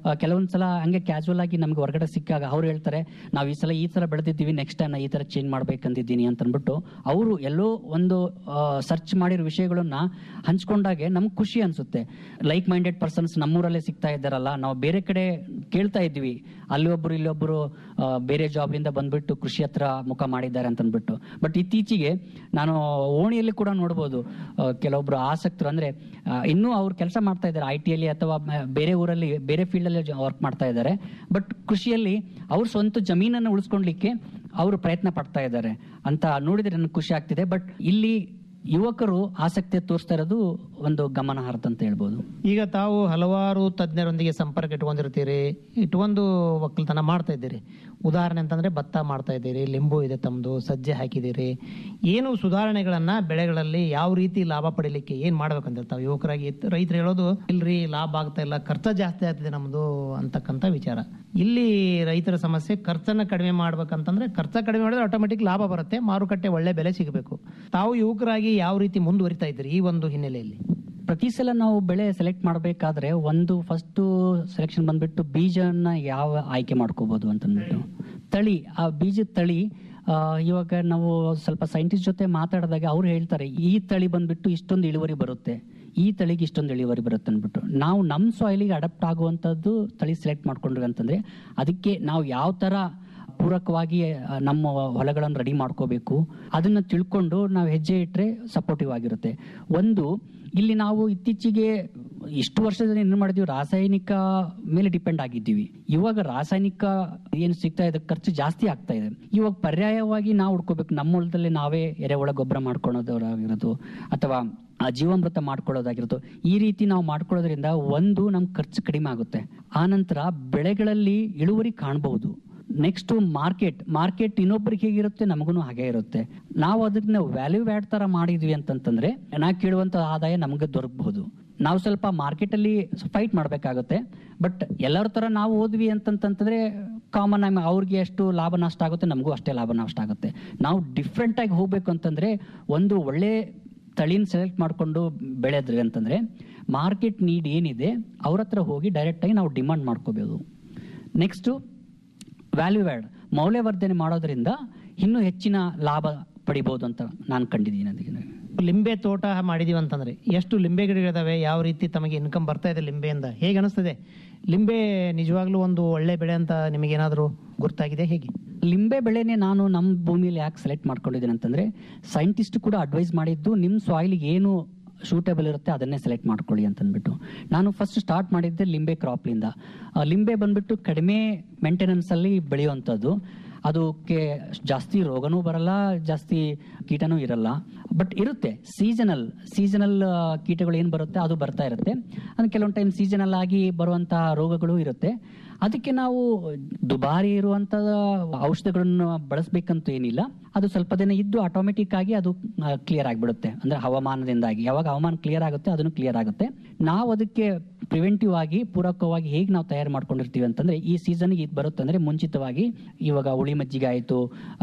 [SPEAKER 9] ಆ, ಕೆಲವೊಂದ್ ಸಲ ಹಂಗೆ ಕ್ಯಾಶುವಲ್ ಆಗಿ ನಮ್ಗೆ ಹೊರಗಡೆ ಸಿಕ್ಕಾಗ ಅವ್ರು ಹೇಳ್ತಾರೆ ನಾವು ಈ ಸಲ ಈ ತರ ಬೆಳೆದಿದ್ದೀವಿ ನೆಕ್ಸ್ಟ್ ಟೈಮ್ ನಾ ಈ ತರ ಚೇಂಜ್ ಮಾಡ್ಬೇಕಂದಿದ್ದೀನಿ ಅಂತ ಅಂದ್ಬಿಟ್ಟು ಅವರು ಎಲ್ಲೋ ಒಂದು ಸರ್ಚ್ ಮಾಡಿರೋ ವಿಷಯಗಳನ್ನ ಹಂಚ್ಕೊಂಡಾಗೆ ನಮ್ಗೆ ಖುಷಿ ಅನ್ಸುತ್ತೆ ಲೈಕ್ ಮೈಂಡೆಡ್ ಪರ್ಸನ್ಸ್ ನಮ್ಮೂರಲ್ಲೇ ಸಿಗ್ತಾ ಇದ್ದಾರಲ್ಲ ನಾವು ಬೇರೆ ಕಡೆ ಕೇಳ್ತಾ ಇದ್ವಿ ಅಲ್ಲಿ ಒಬ್ರು ಇಲ್ಲಿ ಒಬ್ರು ಆ, ಬೇರೆ ಜಾಬ್ಲಿಂದ ಬಂದ್ಬಿಟ್ಟು ಕೃಷಿ ಹತ್ರ ಮುಖ ಮಾಡಿದ್ದಾರೆ ಅಂತ ಅಂದ್ಬಿಟ್ಟು ಬಟ್ ಇತ್ತೀಚೆಗೆ ನಾನು ಓಣಿಯಲ್ಲಿ ಕೂಡ ನೋಡ್ಬೋದು ಆ, ಕೆಲವೊಬ್ರು ಆಸಕ್ತರು ಅಂದ್ರೆ ಆ, ಇನ್ನೂ ಅವ್ರು ಕೆಲಸ ಮಾಡ್ತಾ ಇದ್ದಾರೆ ಐ ಟಿಯಲ್ಲಿ ಅಥವಾ ಮ- ಬೇರೆ ಊರಲ್ಲಿ ಬೇರೆ ಫೀಲ್ಡ್ ಅಲ್ಲಿ ವರ್ಕ್ ಮಾಡ್ತಾ ಇದ್ದಾರೆ ಬಟ್ ಕೃಷಿಯಲ್ಲಿ ಅವ್ರ ಸ್ವಂತ ಜಮೀನನ್ನು ಉಳಿಸ್ಕೊಳ್ಲಿಕ್ಕೆ ಅವರು ಪ್ರಯತ್ನ ಪಡ್ತಾ ಇದ್ದಾರೆ ಅಂತ ನೋಡಿದ್ರೆ ನನಗೆ ಖುಷಿ ಆಗ್ತಿದೆ ಬಟ್ ಇಲ್ಲಿ ಯುವಕರು ಆಸಕ್ತಿ ತೋರಿಸ್ತಾ ಇರೋದು ಒಂದು ಗಮನಾರ್ಹ ಅಂತ ಹೇಳ್ಬೋದು
[SPEAKER 10] ಈಗ ತಾವು ಹಲವಾರು ತಜ್ಞರೊಂದಿಗೆ ಸಂಪರ್ಕ ಇಟ್ಕೊಂಡಿರ್ತೀರಿ ಇಟ್ಕೊಂಡು ಒಕ್ಕಲ್ತನ ಮಾಡ್ತಾ ಇದ್ದೀರಿ ಉದಾಹರಣೆ ಅಂತಂದ್ರೆ ಭತ್ತ ಮಾಡ್ತಾ ಇದ್ದೀರಿ ಲಿಂಬು ಇದೆ ತಮ್ಮದು ಸಜ್ಜೆ ಹಾಕಿದ್ದೀರಿ ಏನು ಸುಧಾರಣೆಗಳನ್ನ ಬೆಳೆಗಳಲ್ಲಿ ಯಾವ ರೀತಿ ಲಾಭ ಪಡಿಲಿಕ್ಕೆ ಏನ್ ಮಾಡ್ಬೇಕಂತ ತಾವು ಯುವಕರಾಗಿ ಇತ್- ರೈತರು ಹೇಳೋದು ಇಲ್ರಿ ಲಾಭ ಆಗ್ತಾ ಇಲ್ಲ ಖರ್ಚು ಜಾಸ್ತಿ ಆಗ್ತಿದೆ ನಮ್ದು ಅಂತಕ್ಕಂಥ ವಿಚಾರ ಇಲ್ಲಿ ರೈತರ ಸಮಸ್ಯೆ ಖರ್ಚನ್ನ ಕಡಿಮೆ ಮಾಡ್ಬೇಕಂತಂದ್ರೆ ಖರ್ಚ ಕಡಿಮೆ ಮಾಡಿದ್ರೆ ಆಟೋಮೆಟಿಕ್ ಲಾಭ ಬರುತ್ತೆ ಮಾರುಕಟ್ಟೆ ಒಳ್ಳೆ ಬೆಲೆ ಸಿಗಬೇಕು ತಾವು ಯುವಕರಾಗಿ ಯಾವ ರೀತಿ ಮುಂದುವರಿತಾ ಇದ್ದೀರಿ ಈ ಒಂದು ಹಿನ್ನೆಲೆಯಲ್ಲಿ
[SPEAKER 9] ಪ್ರತಿ ಸಲ ನಾವು ಬೆಳೆ ಸೆಲೆಕ್ಟ್ ಮಾಡಬೇಕಾದ್ರೆ ಒಂದು ಫಸ್ಟ್ ಸೆಲೆಕ್ಷನ್ ಬಂದ್ಬಿಟ್ಟು ಬೀಜನ ಯಾವ ಆಯ್ಕೆ ಮಾಡ್ಕೋಬಹುದು ಅಂತ ಅಂದ್ಬಿಟ್ಟು ತಳಿ ಆ ಬೀಜದ ತಳಿ ಆ, ಇವಾಗ ನಾವು ಸ್ವಲ್ಪ ಸೈಂಟಿಸ್ಟ್ ಜೊತೆ ಮಾತಾಡಿದಾಗ ಅವ್ರು ಹೇಳ್ತಾರೆ ಈ ತಳಿ ಬಂದ್ಬಿಟ್ಟು ಇಷ್ಟೊಂದು ಇಳುವರಿ ಬರುತ್ತೆ ಈ ತಳಿಗೆ ಇಷ್ಟೊಂದು ಇಳುವರಿ ಬರುತ್ತೆ ಅಂದ್ಬಿಟ್ಟು ನಾವು ನಮ್ಮ ಸಾಯಿಲಿಗೆ ಅಡಾಪ್ಟ್ ಆಗುವಂಥದ್ದು ತಳಿ ಸೆಲೆಕ್ಟ್ ಮಾಡ್ಕೊಂಡ್ರಿ ಅಂತಂದ್ರೆ ಅದಕ್ಕೆ ನಾವು ಯಾವ ತರ ಪೂರಕವಾಗಿ ಆ, ನಮ್ಮ ಹೊಲಗಳನ್ನು ರೆಡಿ ಮಾಡ್ಕೋಬೇಕು ಅದನ್ನ ತಿಳ್ಕೊಂಡು ನಾವು ಹೆಜ್ಜೆ ಇಟ್ಟರೆ ಸಪೋರ್ಟಿವ್ ಆಗಿರುತ್ತೆ ಒಂದು ಇಲ್ಲಿ ನಾವು ಇತ್ತೀಚೆಗೆ ಇಷ್ಟು ವರ್ಷದಿಂದ ಏನು ಮಾಡಿದೀವಿ ರಾಸಾಯನಿಕ ಮೇಲೆ ಡಿಪೆಂಡ್ ಆಗಿದ್ದೀವಿ ಇವಾಗ ರಾಸಾಯನಿಕ ಏನು ಸಿಗ್ತಾ ಇದೆ ಖರ್ಚು ಜಾಸ್ತಿ ಆಗ್ತಾ ಇದೆ ಇವಾಗ ಪರ್ಯಾಯವಾಗಿ ನಾವು ಹುಡ್ಕೋಬೇಕು ನಮ್ಮ ಹೊಲದಲ್ಲಿ ನಾವೇ ಎರೆಹುಳ ಗೊಬ್ಬರ ಮಾಡ್ಕೊಳೋದಾಗಿರೋದು ಅಥವಾ ಆ ಜೀವಾಮೃತ ಮಾಡ್ಕೊಳ್ಳೋದಾಗಿರೋದು ಈ ರೀತಿ ನಾವು ಮಾಡ್ಕೊಳ್ಳೋದ್ರಿಂದ ಒಂದು ನಮ್ ಖರ್ಚು ಕಡಿಮೆ ಆಗುತ್ತೆ ಆನಂತರ ಬೆಳೆಗಳಲ್ಲಿ ಇಳುವರಿ ಕಾಣಬಹುದು ನೆಕ್ಸ್ಟ್ ಮಾರ್ಕೆಟ್ ಮಾರ್ಕೆಟ್ ಇನ್ನೊಬ್ರಿಗೆ ಹೇಗಿರುತ್ತೆ ನಮಗೂ ಹಾಗೆ ಇರುತ್ತೆ ನಾವು ಅದನ್ನ ವ್ಯಾಲ್ಯೂ ಆ್ಯಡ್ ತರ ಮಾಡಿದ್ವಿ ಅಂತಂತಂದ್ರೆ ನಾ ಕೇಳುವಂತ ಆದಾಯ ನಮಗೆ ದೊರಕಬಹುದು ನಾವು ಸ್ವಲ್ಪ ಮಾರ್ಕೆಟ್ ಅಲ್ಲಿ ಫೈಟ್ ಮಾಡ್ಬೇಕಾಗುತ್ತೆ ಬಟ್ ಎಲ್ಲರ ತರ ನಾವು ಹೋದ್ವಿ ಅಂತಂತಂದ್ರೆ ಕಾಮನ್ ಆಗಿ ಅವ್ರಿಗೆ ಎಷ್ಟು ಲಾಭ ನಷ್ಟ ಆಗುತ್ತೆ ನಮಗೂ ಅಷ್ಟೇ ಲಾಭ ನಷ್ಟ ಆಗುತ್ತೆ ನಾವು ಡಿಫ್ರೆಂಟ್ ಆಗಿ ಹೋಗ್ಬೇಕು ಅಂತಂದ್ರೆ ಒಂದು ಒಳ್ಳೆ ತಳಿನ ಸೆಲೆಕ್ಟ್ ಮಾಡ್ಕೊಂಡು ಬೆಳೆದ್ರಿ ಅಂತಂದ್ರೆ ಮಾರ್ಕೆಟ್ ನೀಡ್ ಏನಿದೆ ಅವ್ರ ಹತ್ರ ಹೋಗಿ ಡೈರೆಕ್ಟ್ ಆಗಿ ನಾವು ಡಿಮಾಂಡ್ ಮಾಡ್ಕೋಬಹುದು ನೆಕ್ಸ್ಟ್ ವ್ಯಾಲ್ಯೂ ಆ್ಯಡ್ ಮೌಲ್ಯವರ್ಧನೆ ಮಾಡೋದ್ರಿಂದ ಇನ್ನೂ ಹೆಚ್ಚಿನ ಲಾಭ ಪಡಿಬಹುದು ಅಂತ ನಾನು ಕಂಡಿದ್ದೀನಿ ಅದಕ್ಕೆ
[SPEAKER 10] ಲಿಂಬೆ ತೋಟ ಮಾಡಿದೀವಿ ಅಂತಂದ್ರೆ ಎಷ್ಟು ಲಿಂಬೆ ಗಿಡಗಳಿದಾವೆ ಯಾವ ರೀತಿ ತಮಗೆ ಇನ್ಕಮ್ ಬರ್ತಾ ಇದೆ ಲಿಂಬೆಯಿಂದ ಹೇಗೆ ಅನಿಸ್ತದೆ ಲಿಂಬೆ ನಿಜವಾಗ್ಲೂ ಒಂದು ಒಳ್ಳೆ ಬೆಳೆ ಅಂತ ನಿಮಗೇನಾದರೂ ಗುರ್ತಾಗಿದೆ ಹೇಗೆ
[SPEAKER 9] ಲಿಂಬೆ ಬೆಳೆನೇ ನಾನು ನಮ್ಮ ಭೂಮಿಯಲ್ಲಿ ಯಾಕೆ ಸೆಲೆಕ್ಟ್ ಮಾಡ್ಕೊಂಡಿದ್ದೀನಿ ಅಂತಂದ್ರೆ ಸೈಂಟಿಸ್ಟ್ ಕೂಡ ಅಡ್ವೈಸ್ ಮಾಡಿದ್ದು ನಿಮ್ಮ ಸಾಯಿಲಿಗೆ ಏನು ಶೂಟೇಬಲ್ ಇರುತ್ತೆ ಅದನ್ನೇ ಸೆಲೆಕ್ಟ್ ಮಾಡ್ಕೊಳ್ಳಿ ಅಂತ ಅಂದ್ಬಿಟ್ಟು ನಾನು ಫಸ್ಟ್ ಸ್ಟಾರ್ಟ್ ಮಾಡಿದ್ದೆ ಲಿಂಬೆ ಕ್ರಾಪ್ಲಿಂದ ಆ, ಲಿಂಬೆ ಬಂದ್ಬಿಟ್ಟು ಕಡಿಮೆ ಮೇಂಟೆನೆನ್ಸ್ ಅಲ್ಲಿ ಬೆಳೆಯುವಂಥದ್ದು ಅದಕ್ಕೆ ಜಾಸ್ತಿ ರೋಗನೂ ಬರಲ್ಲ ಜಾಸ್ತಿ ಕೀಟನೂ ಇರಲ್ಲ ಬಟ್ ಇರುತ್ತೆ ಸೀಸನಲ್ ಸೀಸನಲ್ ಕೀಟಗಳು ಏನು ಬರುತ್ತೆ ಅದು ಬರ್ತಾ ಇರುತ್ತೆ ಅದು ಕೆಲವೊಂದು ಟೈಮ್ ಸೀಸನಲ್ ಆಗಿ ಬರುವಂತಹ ರೋಗಗಳು ಇರುತ್ತೆ ಅದಕ್ಕೆ ನಾವು ದುಬಾರಿ ಇರುವಂತ ಔಷಧಗಳನ್ನು ಬಳಸಬೇಕಂತ ಏನಿಲ್ಲ ಅದು ಸ್ವಲ್ಪ ದಿನ ಇದ್ದು ಆಟೋಮೆಟಿಕ್ ಆಗಿ ಅದು ಕ್ಲಿಯರ್ ಆಗಿಬಿಡುತ್ತೆ ಅಂದ್ರೆ ಹವಾಮಾನದಿಂದಾಗಿ ಯಾವಾಗ ಹವಾಮಾನ ಕ್ಲಿಯರ್ ಆಗುತ್ತೆ ಅದನ್ನು ಕ್ಲಿಯರ್ ಆಗುತ್ತೆ ನಾವು ಅದಕ್ಕೆ ಪ್ರಿವೆಂಟಿವ್ ಆಗಿ ಪೂರಕವಾಗಿ ಹೇಗೆ ನಾವು ತಯಾರು ಮಾಡ್ಕೊಂಡಿರ್ತೀವಿ ಅಂತಂದ್ರೆ ಈ ಸೀಸನ್ಗೆ ಇದು ಬರುತ್ತೆ ಅಂದ್ರೆ ಮುಂಚಿತವಾಗಿ ಇವಾಗ ಹುಳಿ ಮಜ್ಜಿಗೆ ಆಯಿತು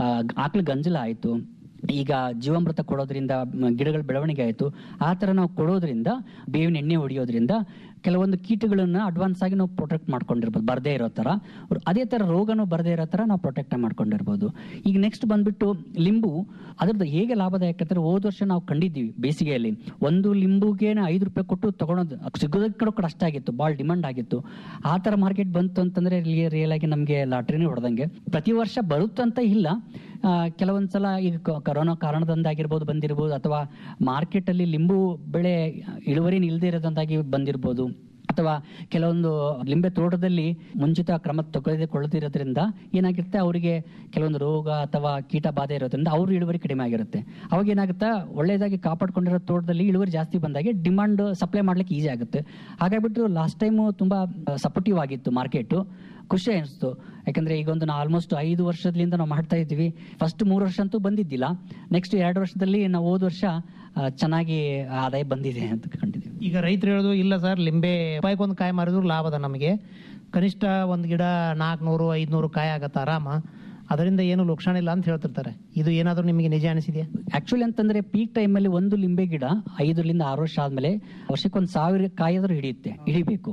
[SPEAKER 9] ಆಕಳ ಗಂಜಲ ಆಯಿತು ಈಗ ಜೀವಾಮೃತ ಕೊಡೋದ್ರಿಂದ ಮ, ಗಿಡಗಳ ಬೆಳವಣಿಗೆ ಆಯಿತು ಆ ಥರ ನಾವು ಕೊಡೋದ್ರಿಂದ ಬೇವಿನ ಎಣ್ಣೆ ಹೊಡಿಯೋದ್ರಿಂದ ಕೆಲವೊಂದು ಕೀಟಗಳನ್ನ ಅಡ್ವಾನ್ಸ್ ಆಗಿ ನಾವು ಪ್ರೊಟೆಕ್ಟ್ ಮಾಡ್ಕೊಂಡಿರ್ಬೋದು ಬರದೇ ಇರೋ ಥರ ಅದೇ ಥರ ರೋಗನೂ ಬರದೇ ಇರೋ ಥರ ನಾವು ಪ್ರೊಟೆಕ್ಟ್ ಮಾಡ್ಕೊಂಡಿರ್ಬೋದು ಈಗ ನೆಕ್ಸ್ಟ್ ಬಂದ್ಬಿಟ್ಟು ಲಿಂಬು ಅದ್ರದ್ದು ಹೇಗೆ ಲಾಭದಾಯಕ ಅಂದ್ರೆ ಹೋದ ವರ್ಷ ನಾವು ಕಂಡಿದ್ದೀವಿ ಬೇಸಿಗೆಯಲ್ಲಿ ಒಂದು ಲಿಂಬುಗೆ ಐದು ರೂಪಾಯಿ ಕೊಟ್ಟು ತಗೊಳೋದು ಸಿಗೋದಕ್ಕೆ ಕೂಡ ಕಷ್ಟ ಆಗಿತ್ತು ಭಾಳ ಡಿಮಾಂಡ್ ಆಗಿತ್ತು ಆ ಥರ ಮಾರ್ಕೆಟ್ ಬಂತು ಅಂತಂದ್ರೆ ರಿಯಲ್ ಆಗಿ ನಮಗೆ ಲಾಟ್ರಿನೇ ಹೊಡೆದಂಗೆ ಪ್ರತಿ ವರ್ಷ ಬರುತ್ತಂತ ಇಲ್ಲ ಆ, ಕೆಲವೊಂದ್ಸಲ ಈಗ ಕ- ಕರೋನಾ ಕಾರಣದಿಂದಾಗಿರ್ಬೋದು ಬಂದಿರ್ಬೋದು ಅಥವಾ ಮಾರ್ಕೆಟ್ ಅಲ್ಲಿ ಲಿಂಬು ಬೆಳೆ ಇಳುವರಿ ನಿಲ್ದೇ ಇರೋದಂದಾಗಿ ಬಂದಿರ್ಬೋದು ಅಥವಾ ಕೆಲವೊಂದು ಲಿಂಬೆ ತೋಟದಲ್ಲಿ ಮುಂಚಿತ ಕ್ರಮ ತೆಗೆದುಕೊಳ್ಳದಿರೋದ್ರಿಂದ ಏನಾಗಿರುತ್ತೆ ಅವರಿಗೆ ಕೆಲವೊಂದು ರೋಗ ಅಥವಾ ಕೀಟ ಬಾಧೆ ಇರೋದ್ರಿಂದ ಅವ್ರ ಇಳುವರಿ ಕಡಿಮೆ ಆಗಿರುತ್ತೆ ಅವಾಗ ಏನಾಗುತ್ತೆ ಒಳ್ಳೇದಾಗಿ ಕಾಪಾಡ್ಕೊಂಡಿರೋ ತೋಟದಲ್ಲಿ ಇಳುವರಿ ಜಾಸ್ತಿ ಬಂದಾಗೆ ಡಿಮಾಂಡ್ ಸಪ್ಲೈ ಮಾಡ್ಲಿಕ್ಕೆ ಈಸಿ ಆಗುತ್ತೆ ಹಾಗಾಗ್ಬಿಟ್ಟು ಲಾಸ್ಟ್ ಟೈಮು ತುಂಬಾ ಸಪೋರ್ಟಿವ್ ಆಗಿತ್ತು ಮಾರ್ಕೆಟು ಖುಷಿ ಅನಿಸ್ತು ಯಾಕಂದ್ರೆ ಈಗ ಒಂದು ನಾವು ಆಲ್ಮೋಸ್ಟ್ ಐದು ವರ್ಷದಿಂದ ನಾವು ಮಾಡ್ತಾ ಇದ್ವಿ ಫಸ್ಟ್ ಮೂರು ವರ್ಷ ಅಂತೂ ಬಂದಿದ್ದಿಲ್ಲ ನೆಕ್ಸ್ಟ್ ಎರಡು ವರ್ಷದಲ್ಲಿ ನಾವು ಹೋದ ವರ್ಷ ಆ, ಚೆನ್ನಾಗಿ ಆದಾಯ ಬಂದಿದೆ ಅಂತ ಕಂಡಿದ್ದೀವಿ
[SPEAKER 10] ಈಗ ರೈತರು ಹೇಳೋದು ಇಲ್ಲ ಸರ್ ಲಿಂಬೆ ರೂಪಾಯಿಗೊಂದು ಕಾಯಿ ಮಾರಿದ್ರು ಲಾಭದ ನಮಗೆ ಕನಿಷ್ಠ ಒಂದು ಗಿಡ ನಾಲ್ಕುನೂರು ಐದುನೂರು ಕಾಯಿ ಆಗತ್ತೆ ಆರಾಮ ಅದರಿಂದ ಏನು ಲಕ್ಷಣ ಇಲ್ಲ ಅಂತ ಹೇಳ್ತಿರ್ತಾರೆ ಇದು ಏನಾದರೂ ನಿಮಗೆ ನಿಜ ಅನಿಸಿದೆಯಾ
[SPEAKER 9] ಆಕ್ಚುಲಿ ಅಂತಂದ್ರೆ ಪೀಕ್ ಟೈಮಲ್ಲಿ ಒಂದು ಲಿಂಬೆ ಗಿಡ ಐದರಿಂದ ಆರು ವರ್ಷ ಆದ್ಮೇಲೆ ವರ್ಷಕ್ಕೊಂದು ಸಾವಿರ ಕಾಯಿ ಆದ್ರೂ ಹಿಡಿಯುತ್ತೆ ಹಿಡಿಬೇಕು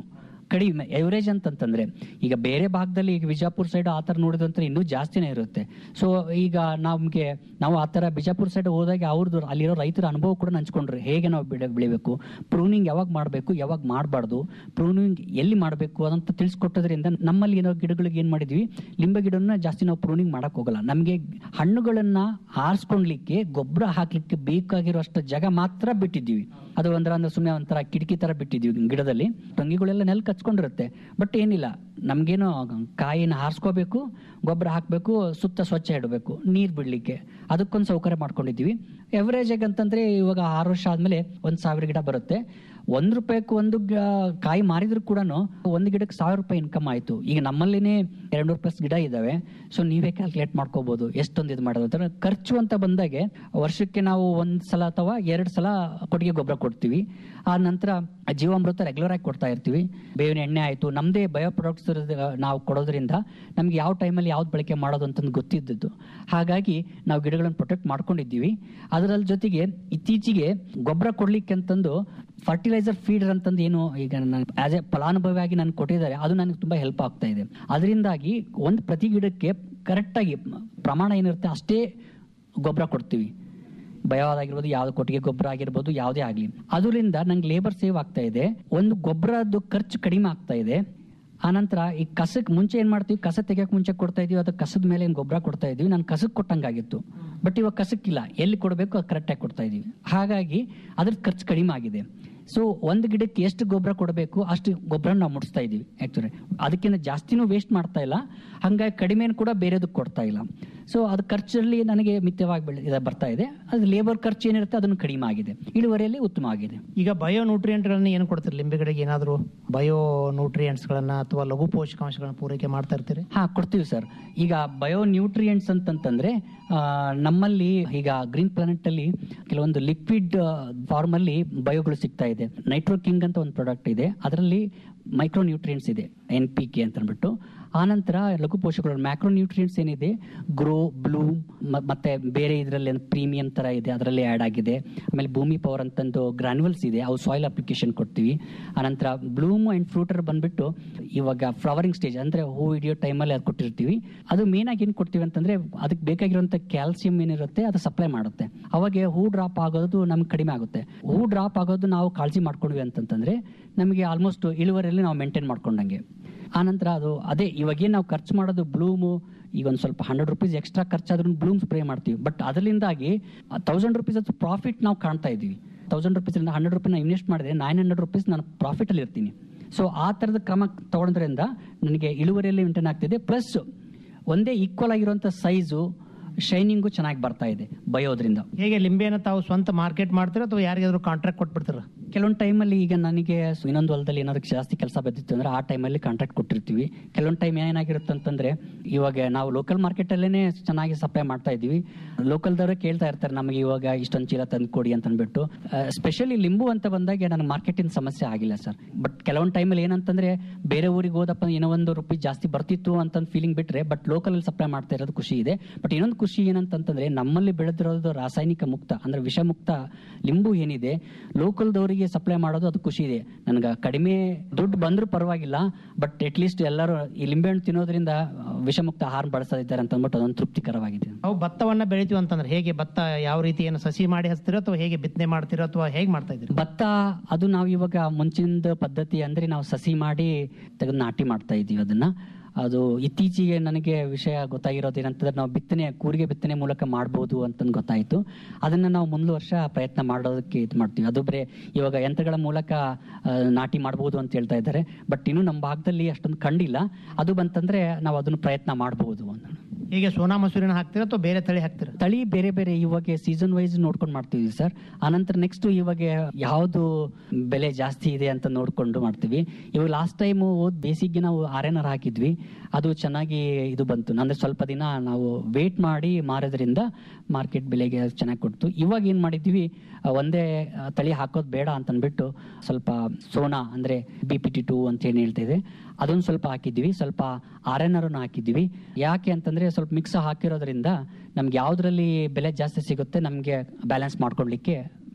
[SPEAKER 9] ಕಡಿಮೆ ಎವರೇಜ್ ಅಂತಂತಂದ್ರೆ ಈಗ ಬೇರೆ ಭಾಗದಲ್ಲಿ ಈಗ ವಿಜಾಪುರ ಸೈಡ್ ಆ ಥರ ನೋಡಿದಂದ್ರೆ ಇನ್ನೂ ಜಾಸ್ತಿನೇ ಇರುತ್ತೆ ಸೊ ಈಗ ನಮಗೆ ನಾವು ಆ ಥರ ಬಿಜಾಪುರ ಸೈಡ್ ಹೋದಾಗ ಅವ್ರದ್ದು ಅಲ್ಲಿರೋ ರೈತರ ಅನುಭವ ಕೂಡ ಹಂಚ್ಕೊಂಡ್ರು ಹೇಗೆ ನಾವು ಬೆಳೆ ಬೆಳಿಬೇಕು ಪ್ರೂನಿಂಗ್ ಯಾವಾಗ ಮಾಡಬೇಕು ಯಾವಾಗ ಮಾಡಬಾರ್ದು ಪ್ರೂನಿಂಗ್ ಎಲ್ಲಿ ಮಾಡಬೇಕು ಅಂತ ತಿಳಿಸ್ಕೊಟ್ಟೋದ್ರಿಂದ ನಮ್ಮಲ್ಲಿ ಏನೋ ಗಿಡಗಳಿಗೆ ಏನು ಮಾಡಿದ್ವಿ ಲಿಂಬೆ ಗಿಡನ ಜಾಸ್ತಿ ನಾವು ಪ್ರೂನಿಂಗ್ ಮಾಡಕ್ ಹೋಗಲ್ಲ ನಮಗೆ ಹಣ್ಣುಗಳನ್ನ ಆರಿಸ್ಕೊಳ್ಲಿಕ್ಕೆ ಗೊಬ್ಬರ ಹಾಕ್ಲಿಕ್ಕೆ ಬೇಕಾಗಿರುವಷ್ಟು ಜಾಗ ಮಾತ್ರ ಬಿಟ್ಟಿದ್ದೀವಿ ಅದು ಒಂದರ ಅಂದ್ರೆ ಸುಮ್ಮನೆ ಒಂಥರ ಕಿಟಕಿ ತರ ಬಿಟ್ಟಿದ್ದೀವಿ ಗಿಡದಲ್ಲಿ ಟೊಂಗಿಗಳೆಲ್ಲ ನೆಲ್ ಕಚ್ಕೊಂಡಿರುತ್ತೆ ಬಟ್ ಏನಿಲ್ಲ ನಮ್ಗೇನು ಕಾಯಿನ ಹಾರಿಸ್ಕೋಬೇಕು ಗೊಬ್ಬರ ಹಾಕಬೇಕು ಸುತ್ತ ಸ್ವಚ್ಛ ಇಡಬೇಕು ನೀರು ಬಿಡ್ಲಿಕ್ಕೆ ಅದಕ್ಕೊಂದು ಸೌಕರ್ಯ ಮಾಡ್ಕೊಂಡಿದ್ದೀವಿ ಎವರೇಜ್ ಅಂತಂದ್ರೆ ಇವಾಗ ಆರು ವರ್ಷ ಆದ್ಮೇಲೆ ಒಂದ್ ಸಾವಿರ ಗಿಡ ಬರುತ್ತೆ ಒಂದ್ ರೂಪಾಯಿಗೆ ಒಂದು ಗ- ಕಾಯಿ ಮಾರಿದ್ರು ಕೂಡ ಒಂದು ಗಿಡಕ್ಕೆ ಸಾವಿರ ರೂಪಾಯಿ ಇನ್ಕಮ್ ಆಯ್ತು ಈಗ ನಮ್ಮಲ್ಲಿನೇ ಎರಡು ರೂಪಾಯಿ ಗಿಡ ಇದಾವೆ ಸೊ ನೀವೇ ಕ್ಯಾಲ್ಕುಲೇಟ್ ಮಾಡ್ಕೋಬಹುದು ಎಷ್ಟೊಂದು ಇದು ಮಾಡೋದು ಅಂತ ಖರ್ಚು ಅಂತ ಬಂದಾಗೆ ವರ್ಷಕ್ಕೆ ನಾವು ಒಂದ್ ಸಲ ಅಥವಾ ಎರಡು ಸಲ ಕೊಟ್ಟಿಗೆ ಗೊಬ್ಬರ ಕೊಡ್ತೀವಿ ಆ ನಂತರ ಜೀವಾಮೃತ ರೆಗ್ಯುಲರ್ ಆಗಿ ಕೊಡ್ತಾ ಇರ್ತೀವಿ ಬೇವಿನ ಎಣ್ಣೆ ಆಯ್ತು ನಮ್ದೇ ಬಯೋ ಪ್ರಾಡಕ್ಟ್ಸ್ ನಾವು ಕೊಡೋದ್ರಿಂದ ನಮ್ಗೆ ಯಾವ ಟೈಮಲ್ಲಿ ಯಾವ್ದು ಬಳಕೆ ಮಾಡೋದು ಅಂತಂದು ಗೊತ್ತಿದ್ದದ್ದು ಹಾಗಾಗಿ ನಾವು ಗಿಡಗಳನ್ನು ಪ್ರೊಟೆಕ್ಟ್ ಮಾಡ್ಕೊಂಡಿದ್ದೀವಿ ಅದರ ಜೊತೆಗೆ ಇತ್ತೀಚೆಗೆ ಗೊಬ್ಬರ ಕೊಡ್ಲಿಕ್ಕೆ ಅಂತಂದು ಫರ್ಟಿಲೈಸರ್ ಫೀಡರ್ ಅಂತಂದು ಏನು ಈಗ ಆಸ್ ಎ ಫಲಾನುಭವಿಯಾಗಿ ನಾನು ಕೊಟ್ಟಿದ್ದಾರೆ ಅದು ನನಗೆ ತುಂಬಾ ಹೆಲ್ಪ್ ಆಗ್ತಾ ಇದೆ ಅದರಿಂದಾಗಿ ಒಂದು ಪ್ರತಿ ಗಿಡಕ್ಕೆ ಕರೆಕ್ಟಾಗಿ ಪ್ರಮಾಣ ಏನಿರುತ್ತೆ ಅಷ್ಟೇ ಗೊಬ್ಬರ ಕೊಡ್ತೀವಿ ಭಯವಾದಾಗಿರ್ಬೋದು ಯಾವ್ದು ಕೊಟ್ಟಿಗೆ ಗೊಬ್ಬರ ಆಗಿರ್ಬೋದು ಯಾವುದೇ ಆಗಲಿ ಅದರಿಂದ ನಂಗೆ ಲೇಬರ್ ಸೇವ್ ಆಗ್ತಾ ಇದೆ ಒಂದು ಗೊಬ್ಬರದ್ದು ಖರ್ಚು ಕಡಿಮೆ ಆಗ್ತಾ ಇದೆ ಆನಂತರ ಈ ಕಸಕ್ಕೆ ಮುಂಚೆ ಏನ್ ಮಾಡ್ತೀವಿ ಕಸ ತೆಗಿಯಕ್ಕೆ ಮುಂಚೆ ಕೊಡ್ತಾ ಇದೀವಿ ಅಥವಾ ಕಸದ ಮೇಲೆ ಏನ್ ಗೊಬ್ಬರ ಕೊಡ್ತಾ ಇದೀವಿ ನಾನು ಕಸಕ್ಕೆ ಕೊಟ್ಟಂಗಾಗಿತ್ತು ಬಟ್ ಇವಾಗ ಕಸಕ್ಕಿಲ್ಲ ಎಲ್ಲಿ ಕೊಡಬೇಕು ಅದು ಕರೆಕ್ಟಾಗಿ ಕೊಡ್ತಾ ಇದೀವಿ ಹಾಗಾಗಿ ಅದ್ರ ಖರ್ಚು ಕಡಿಮೆ ಆಗಿದೆ ಸೊ ಒಂದು ಗಿಡಕ್ಕೆ ಎಷ್ಟು ಗೊಬ್ಬರ ಕೊಡಬೇಕು ಅಷ್ಟು ಗೊಬ್ಬರ ನಾವು ಮುಡಿಸ್ತಾ ಇದೀವಿ ಆಕ್ಚುಲಿ ಅದಕ್ಕಿಂತ ಜಾಸ್ತಿನೂ ವೇಸ್ಟ್ ಮಾಡ್ತಾ ಇಲ್ಲ ಹಂಗಾಗಿ ಕಡಿಮೆನೂ ಕೂಡ ಬೇರೆದಕ್ಕೆ ಕೊಡ್ತಾ ಇಲ್ಲ ಸೊ ಅದು ಖರ್ಚಲ್ಲಿ ನನಗೆ ಮಿತವಾಗಿ ಬೆಳೆ ಇದು ಬರ್ತಾ ಇದೆ ಅದು ಲೇಬರ್ ಖರ್ಚು ಏನಿರುತ್ತೆ ಅದನ್ನು ಕಡಿಮೆ ಆಗಿದೆ ಇಳುವರಿಯಲ್ಲಿ ಉತ್ತಮ ಆಗಿದೆ
[SPEAKER 10] ಈಗ ಬಯೋ ನ್ಯೂಟ್ರಿಯೆಂಟ್ಗಳನ್ನ ಏನು ಕೊಡ್ತೀರಿ ಲಿಂಬೆಗಳಿಗೆ ಏನಾದರೂ ಬಯೋ ನ್ಯೂಟ್ರಿಯೆಂಟ್ಸ್ಗಳನ್ನ ಅಥವಾ ಲಘು ಪೋಷಕಾಂಶಗಳನ್ನ ಪೂರೈಕೆ ಮಾಡ್ತಾ ಇರ್ತೀರಿ
[SPEAKER 9] ಹಾ ಕೊಡ್ತೀವಿ ಸರ್ ಈಗ ಬಯೋ ನ್ಯೂಟ್ರಿಯೆಂಟ್ಸ್ ಅಂತಂತಂದ್ರೆ ಆ, ನಮ್ಮಲ್ಲಿ ಈಗ ಗ್ರೀನ್ ಪ್ಲಾನೆಟ್ ಅಲ್ಲಿ ಕೆಲವೊಂದು ಲಿಕ್ವಿಡ್ ಫಾರ್ಮ್ ಅಲ್ಲಿ ಬಯೋಗಳು ಸಿಗ್ತಾ ಇದೆ ನೈಟ್ರೋ ಕಿಂಗ್ ಅಂತ ಒಂದು ಪ್ರಾಡಕ್ಟ್ ಇದೆ ಅದರಲ್ಲಿ ಮೈಕ್ರೋ ನ್ಯೂಟ್ರಿಯೆಂಟ್ಸ್ ಇದೆ ಎನ್ ಪಿ ಕೆ ಅಂತ ಅಂದ್ಬಿಟ್ಟು ಆನಂತರ ಲಘು ಪೋಷಕಗಳು ಮ್ಯಾಕ್ರೋ ನ್ಯೂಟ್ರಿಯೆಂಟ್ಸ್ ಏನಿದೆ ಗ್ರೋ ಬ್ಲೂಮ್ ಮತ್ತೆ ಬೇರೆ ಇದರಲ್ಲಿ ಪ್ರೀಮಿಯಂ ತರ ಇದೆ ಅದರಲ್ಲಿ ಆ್ಯಡ್ ಆಗಿದೆ ಆಮೇಲೆ ಭೂಮಿ ಪವರ್ ಅಂತಂದು ಗ್ರಾನ್ಯುವಲ್ಸ್ ಇದೆ ಅವು ಸಾಯಿಲ್ ಅಪ್ಲಿಕೇಶನ್ ಕೊಡ್ತೀವಿ ಆನಂತರ ಬ್ಲೂಮ್ ಅಂಡ್ ಫ್ರೂಟರ್ ಬಂದ್ಬಿಟ್ಟು ಇವಾಗ ಫ್ಲವರಿಂಗ್ ಸ್ಟೇಜ್ ಅಂದ್ರೆ ಹೂ ಹಿಡಿಯೋ ಟೈಮಲ್ಲಿ ಅದು ಕೊಟ್ಟಿರ್ತೀವಿ ಅದು ಮೇನ್ ಆಗಿ ಏನ್ ಕೊಡ್ತೀವಿ ಅಂತಂದ್ರೆ ಅದಕ್ಕೆ ಬೇಕಾಗಿರುವಂತ ಕ್ಯಾಲ್ಸಿಯಂ ಏನಿರುತ್ತೆ ಅದು ಸಪ್ಲೈ ಮಾಡುತ್ತೆ ಅವಾಗ ಹೂ ಡ್ರಾಪ್ ಆಗೋದು ನಮ್ಗೆ ಕಡಿಮೆ ಆಗುತ್ತೆ ಹೂ ಡ್ರಾಪ್ ಆಗೋದು ನಾವು ಕಾಳಜಿ ಮಾಡ್ಕೊಂಡ್ವಿ ಅಂತಂತಂದ್ರೆ ನಮಗೆ ಆಲ್ಮೋಸ್ಟ್ ಇಳುವರಿಯಲ್ಲಿ ನಾವು ಮೇಂಟೈನ್ ಮಾಡ್ಕೊಂಡಂಗೆ ಆನಂತರ ಅದು ಅದೇ ಇವಾಗೇನು ನಾವು ಖರ್ಚು ಮಾಡೋದು ಬ್ಲೂಮು ಈಗ ಒಂದು ಸ್ವಲ್ಪ ಹಂಡ್ರೆಡ್ ರುಪೀಸ್ ಎಕ್ಸ್ಟ್ರಾ ಖರ್ಚಾದ್ರೂ ಬ್ಲೂಮ್ ಸ್ಪ್ರೇ ಮಾಡ್ತೀವಿ ಬಟ್ ಅದರಿಂದಾಗಿ ತೌಸಂಡ್ ರುಪೀಸ್ ಅದು ಪ್ರಾಫಿಟ್ ನಾವು ಕಾಣ್ತಾ ಇದ್ದೀವಿ thousand rupees hundred rupees invest ಮಾಡಿದ್ರೆ ನೈನ್ ಹಂಡ್ರೆಡ್ ರುಪೀಸ್ ನಾನು ಪ್ರಾಫಿಟ್ ಅಲ್ಲಿ ಇರ್ತೀನಿ ಸೊ ಆ ಥರದ ಕ್ರಮ ತಗೊಳೋದ್ರಿಂದ ನನಗೆ ಇಳುವರಿಯಲ್ಲಿ ಮೇಂಟೈನ್ ಆಗ್ತಿದೆ ಪ್ಲಸ್ ಒಂದೇ ಈಕ್ವಲ್ ಆಗಿರುವಂಥ ಸೈಜು ಶೈನಿಂಗು ಚೆನ್ನಾಗಿ ಬರ್ತಾ ಇದೆ ಬಯೋದ್ರಿಂದ
[SPEAKER 10] ಹೇಗೆ ಲಿಂಬೆಯನ್ನು ತಾವು ಸ್ವಂತ ಮಾರ್ಕೆಟ್ ಮಾಡ್ತೀರಾ ಅಥವಾ ಯಾರಿಗಾದ್ರೂ ಕಾಂಟ್ರಾಕ್ಟ್ ಕೊಟ್ಬಿಡ್ತೀರಾ
[SPEAKER 9] ಕೆಲವೊಂದು ಟೈಮಲ್ಲಿ ಈಗ ನನಗೆ ಇನ್ನೊಂದು ಹೊಲದಲ್ಲಿ ಏನಾದ್ರು ಜಾಸ್ತಿ ಕೆಲಸ ಬಂದಿತ್ತು ಅಂದ್ರೆ ಆ ಟೈಮಲ್ಲಿ ಕಾಂಟ್ರಾಕ್ಟ್ ಕೊಟ್ಟಿರ್ತೀವಿ ಕೆಲವೊಂದು ಟೈಮ್ ಏನಾಗಿರುತ್ತೆ ಅಂತಂದ್ರೆ ಇವಾಗ ನಾವು ಲೋಕಲ್ ಮಾರ್ಕೆಟಲ್ಲೇ ಚೆನ್ನಾಗಿ ಸಪ್ಲೈ ಮಾಡ್ತಾ ಇದೀವಿ ಲೋಕಲ್ದವರು ಕೇಳ್ತಾ ಇರ್ತಾರೆ ನಮಗೆ ಇವಾಗ ಇಷ್ಟೊಂದು ಚೀಲ ತಂದು ಕೊಡಿ ಅಂತ ಅಂದ್ಬಿಟ್ಟು ಸ್ಪೆಷಲಿ ಲಿಂಬು ಅಂತ ಬಂದಾಗ ನನಗೆ ಮಾರ್ಕೆಟಿನ ಸಮಸ್ಯೆ ಆಗಿಲ್ಲ ಸರ್ ಬಟ್ ಕೆಲವೊಂದು ಟೈಮಲ್ಲಿ ಏನಂತಂದ್ರೆ ಬೇರೆ ಊರಿಗೆ ಹೋದಪ್ಪ ಏನೋ ಒಂದು ರೂಪಾಯಿ ಜಾಸ್ತಿ ಬರ್ತಿತ್ತು ಅಂತ ಫೀಲಿಂಗ್ ಬಿಟ್ರೆ ಬಟ್ ಲೋಕಲ್ ಅಲ್ಲಿ ಸಪ್ಲೈ ಮಾಡ್ತಾ ಇರೋದು ಖುಷಿ ಇದೆ ಬಟ್ ಇನ್ನೊಂದು ಖುಷಿ ಏನಂತಂತಂದ್ರೆ ನಮ್ಮಲ್ಲಿ ಬೆಳೆದಿರೋದು ರಾಸಾಯನಿಕ ಮುಕ್ತ ಅಂದ್ರೆ ವಿಷಮುಕ್ತ ಲಿಂಬು ಏನಿದೆ ಲೋಕಲ್ದವರಿಗೆ ಸಪ್ಲೈ ಮಾಡೋದು ಅದು ಖುಷಿ ಇದೆ ನನಗೆ ಕಡಿಮೆ ದುಡ್ಡು ಬಂದ್ರೂ ಪರವಾಗಿಲ್ಲ ಬಟ್ ಅಟ್ ಲೀಸ್ಟ್ ಎಲ್ಲರೂ ಈ ಲಿಂಬೆಹಣ್ಣು ತಿನ್ನೋದ್ರಿಂದ ಆ, ವಿಷಮುಕ್ತ ಆಹಾರ ಬಳಸ್ತಾ ಇದ್ದಾರೆ ಅಂತ ಅಂದ್ಬಿಟ್ಟು ಅದೊಂದು ತೃಪ್ತಿಕರವಾಗಿದೆ
[SPEAKER 10] ನಾವು ಭತ್ತವನ್ನ ಬೆಳಿತೀವಿ ಅಂತಂದ್ರೆ ಹೇಗೆ ಭತ್ತ ಯಾವ ರೀತಿ ಏನು ಸಸಿ ಮಾಡಿ ಹಚ್ತೀರೋ ಅಥವಾ ಹೇಗೆ ಬಿತ್ತನೆ ಮಾಡ್ತೀರೋ ಅಥವಾ ಹೇಗೆ ಮಾಡ್ತಾ ಇದ್ದೀರಿ
[SPEAKER 9] ಭತ್ತ ಅದು ನಾವು ಇವಾಗ ಮುಂಚಿನ ಪದ್ಧತಿ ಅಂದ್ರೆ ನಾವು ಸಸಿ ಮಾಡಿ ತೆಗೆದು ನಾಟಿ ಮಾಡ್ತಾ ಇದೀವಿ ಅದನ್ನ ಅದು ಇತ್ತೀಚೆಗೆ ನನಗೆ ವಿಷಯ ಗೊತ್ತಾಗಿರೋದು ಏನಂತಂದ್ರೆ ನಾವು ಬಿತ್ತನೆ ಕೂರಿಗೆ ಬಿತ್ತನೆ ಮೂಲಕ ಮಾಡ್ಬೋದು ಅಂತಂದು ಗೊತ್ತಾಯ್ತು ಅದನ್ನ ನಾವು ಮುಂದೆ ವರ್ಷ ಪ್ರಯತ್ನ ಮಾಡೋದಕ್ಕೆ ಇದು ಮಾಡ್ತೀವಿ ಅದು ಬರೇ ಇವಾಗ ಯಂತ್ರಗಳ ಮೂಲಕ ಆ, ನಾಟಿ ಮಾಡ್ಬೋದು ಅಂತ ಹೇಳ್ತಾ ಇದ್ದಾರೆ ಬಟ್ ಇನ್ನು ನಮ್ಮ ಭಾಗದಲ್ಲಿ ಅಷ್ಟೊಂದು ಕಂಡಿಲ್ಲ ಅದು ಬಂತಂದ್ರೆ ನಾವು ಅದನ್ನು ಪ್ರಯತ್ನ ಮಾಡಬಹುದು ಅಂತ
[SPEAKER 10] ಹೇಗೆ ಸೋನಾ ಮಸೂರಿನ ಹಾಕ್ತೀರಾ ಅಥವಾ ಬೇರೆ ತಳಿ ಹಾಕ್ತೀರಾ
[SPEAKER 9] ತಳಿ ಬೇರೆ ಬೇರೆ ಇವಾಗ ಸೀಸನ್ ವೈಸ್ ನೋಡ್ಕೊಂಡು ಮಾಡ್ತೀವಿ ಸರ್ ಆನಂತರ ನೆಕ್ಸ್ಟ್ ಇವಾಗ ಯಾವುದು ಬೆಲೆ ಜಾಸ್ತಿ ಇದೆ ಅಂತ ನೋಡ್ಕೊಂಡು ಮಾಡ್ತೀವಿ ಇವಾಗ ಲಾಸ್ಟ್ ಟೈಮ್ ಹೋದ್ ಬೇಸಿಗೆ ನಾವು ಆರ್ಎನ್ಆರ್ ಹಾಕಿದ್ವಿ ಅದು ಚೆನ್ನಾಗಿ ಇದು ಬಂತು ಅಂದ್ರೆ ಸ್ವಲ್ಪ ದಿನ ನಾವು ವೇಟ್ ಮಾಡಿ ಮಾರೋದ್ರಿಂದ ಮಾರ್ಕೆಟ್ ಬೆಲೆಗೆ ಚೆನ್ನಾಗಿ ಕೊಡ್ತು ಇವಾಗ ಏನ್ ಮಾಡಿದ್ವಿ ಆ, ಒಂದೇ ಆ, ತಳಿ ಹಾಕೋದು ಬೇಡ ಅಂತ ಅಂದ್ಬಿಟ್ಟು ಸ್ವಲ್ಪ ಸೋನಾ ಅಂದ್ರೆ ಬಿ ಪಿ ಟಿ ಟು ಅಂತ ಏನ್ ಹೇಳ್ತಿದೆ ಅದೊಂದು ಸ್ವಲ್ಪ ಹಾಕಿದ್ವಿ ಸ್ವಲ್ಪ ಆರ್ ಎನ್ ಆರ್ ಹಾಕಿದ್ವಿ ಯಾಕೆ ಅಂತಂದ್ರೆ ಸ್ವಲ್ಪ ಮಿಕ್ಸ್ ಹಾಕಿರೋದ್ರಿಂದ ನಮ್ಗೆ ಯಾವ್ದ್ರಲ್ಲಿ ಬೆಲೆ ಜಾಸ್ತಿ ಸಿಗುತ್ತೆ ನಮ್ಗೆ ಬ್ಯಾಲೆನ್ಸ್ ಮಾಡ್ಕೊಳ್ಲಿಕ್ಕೆ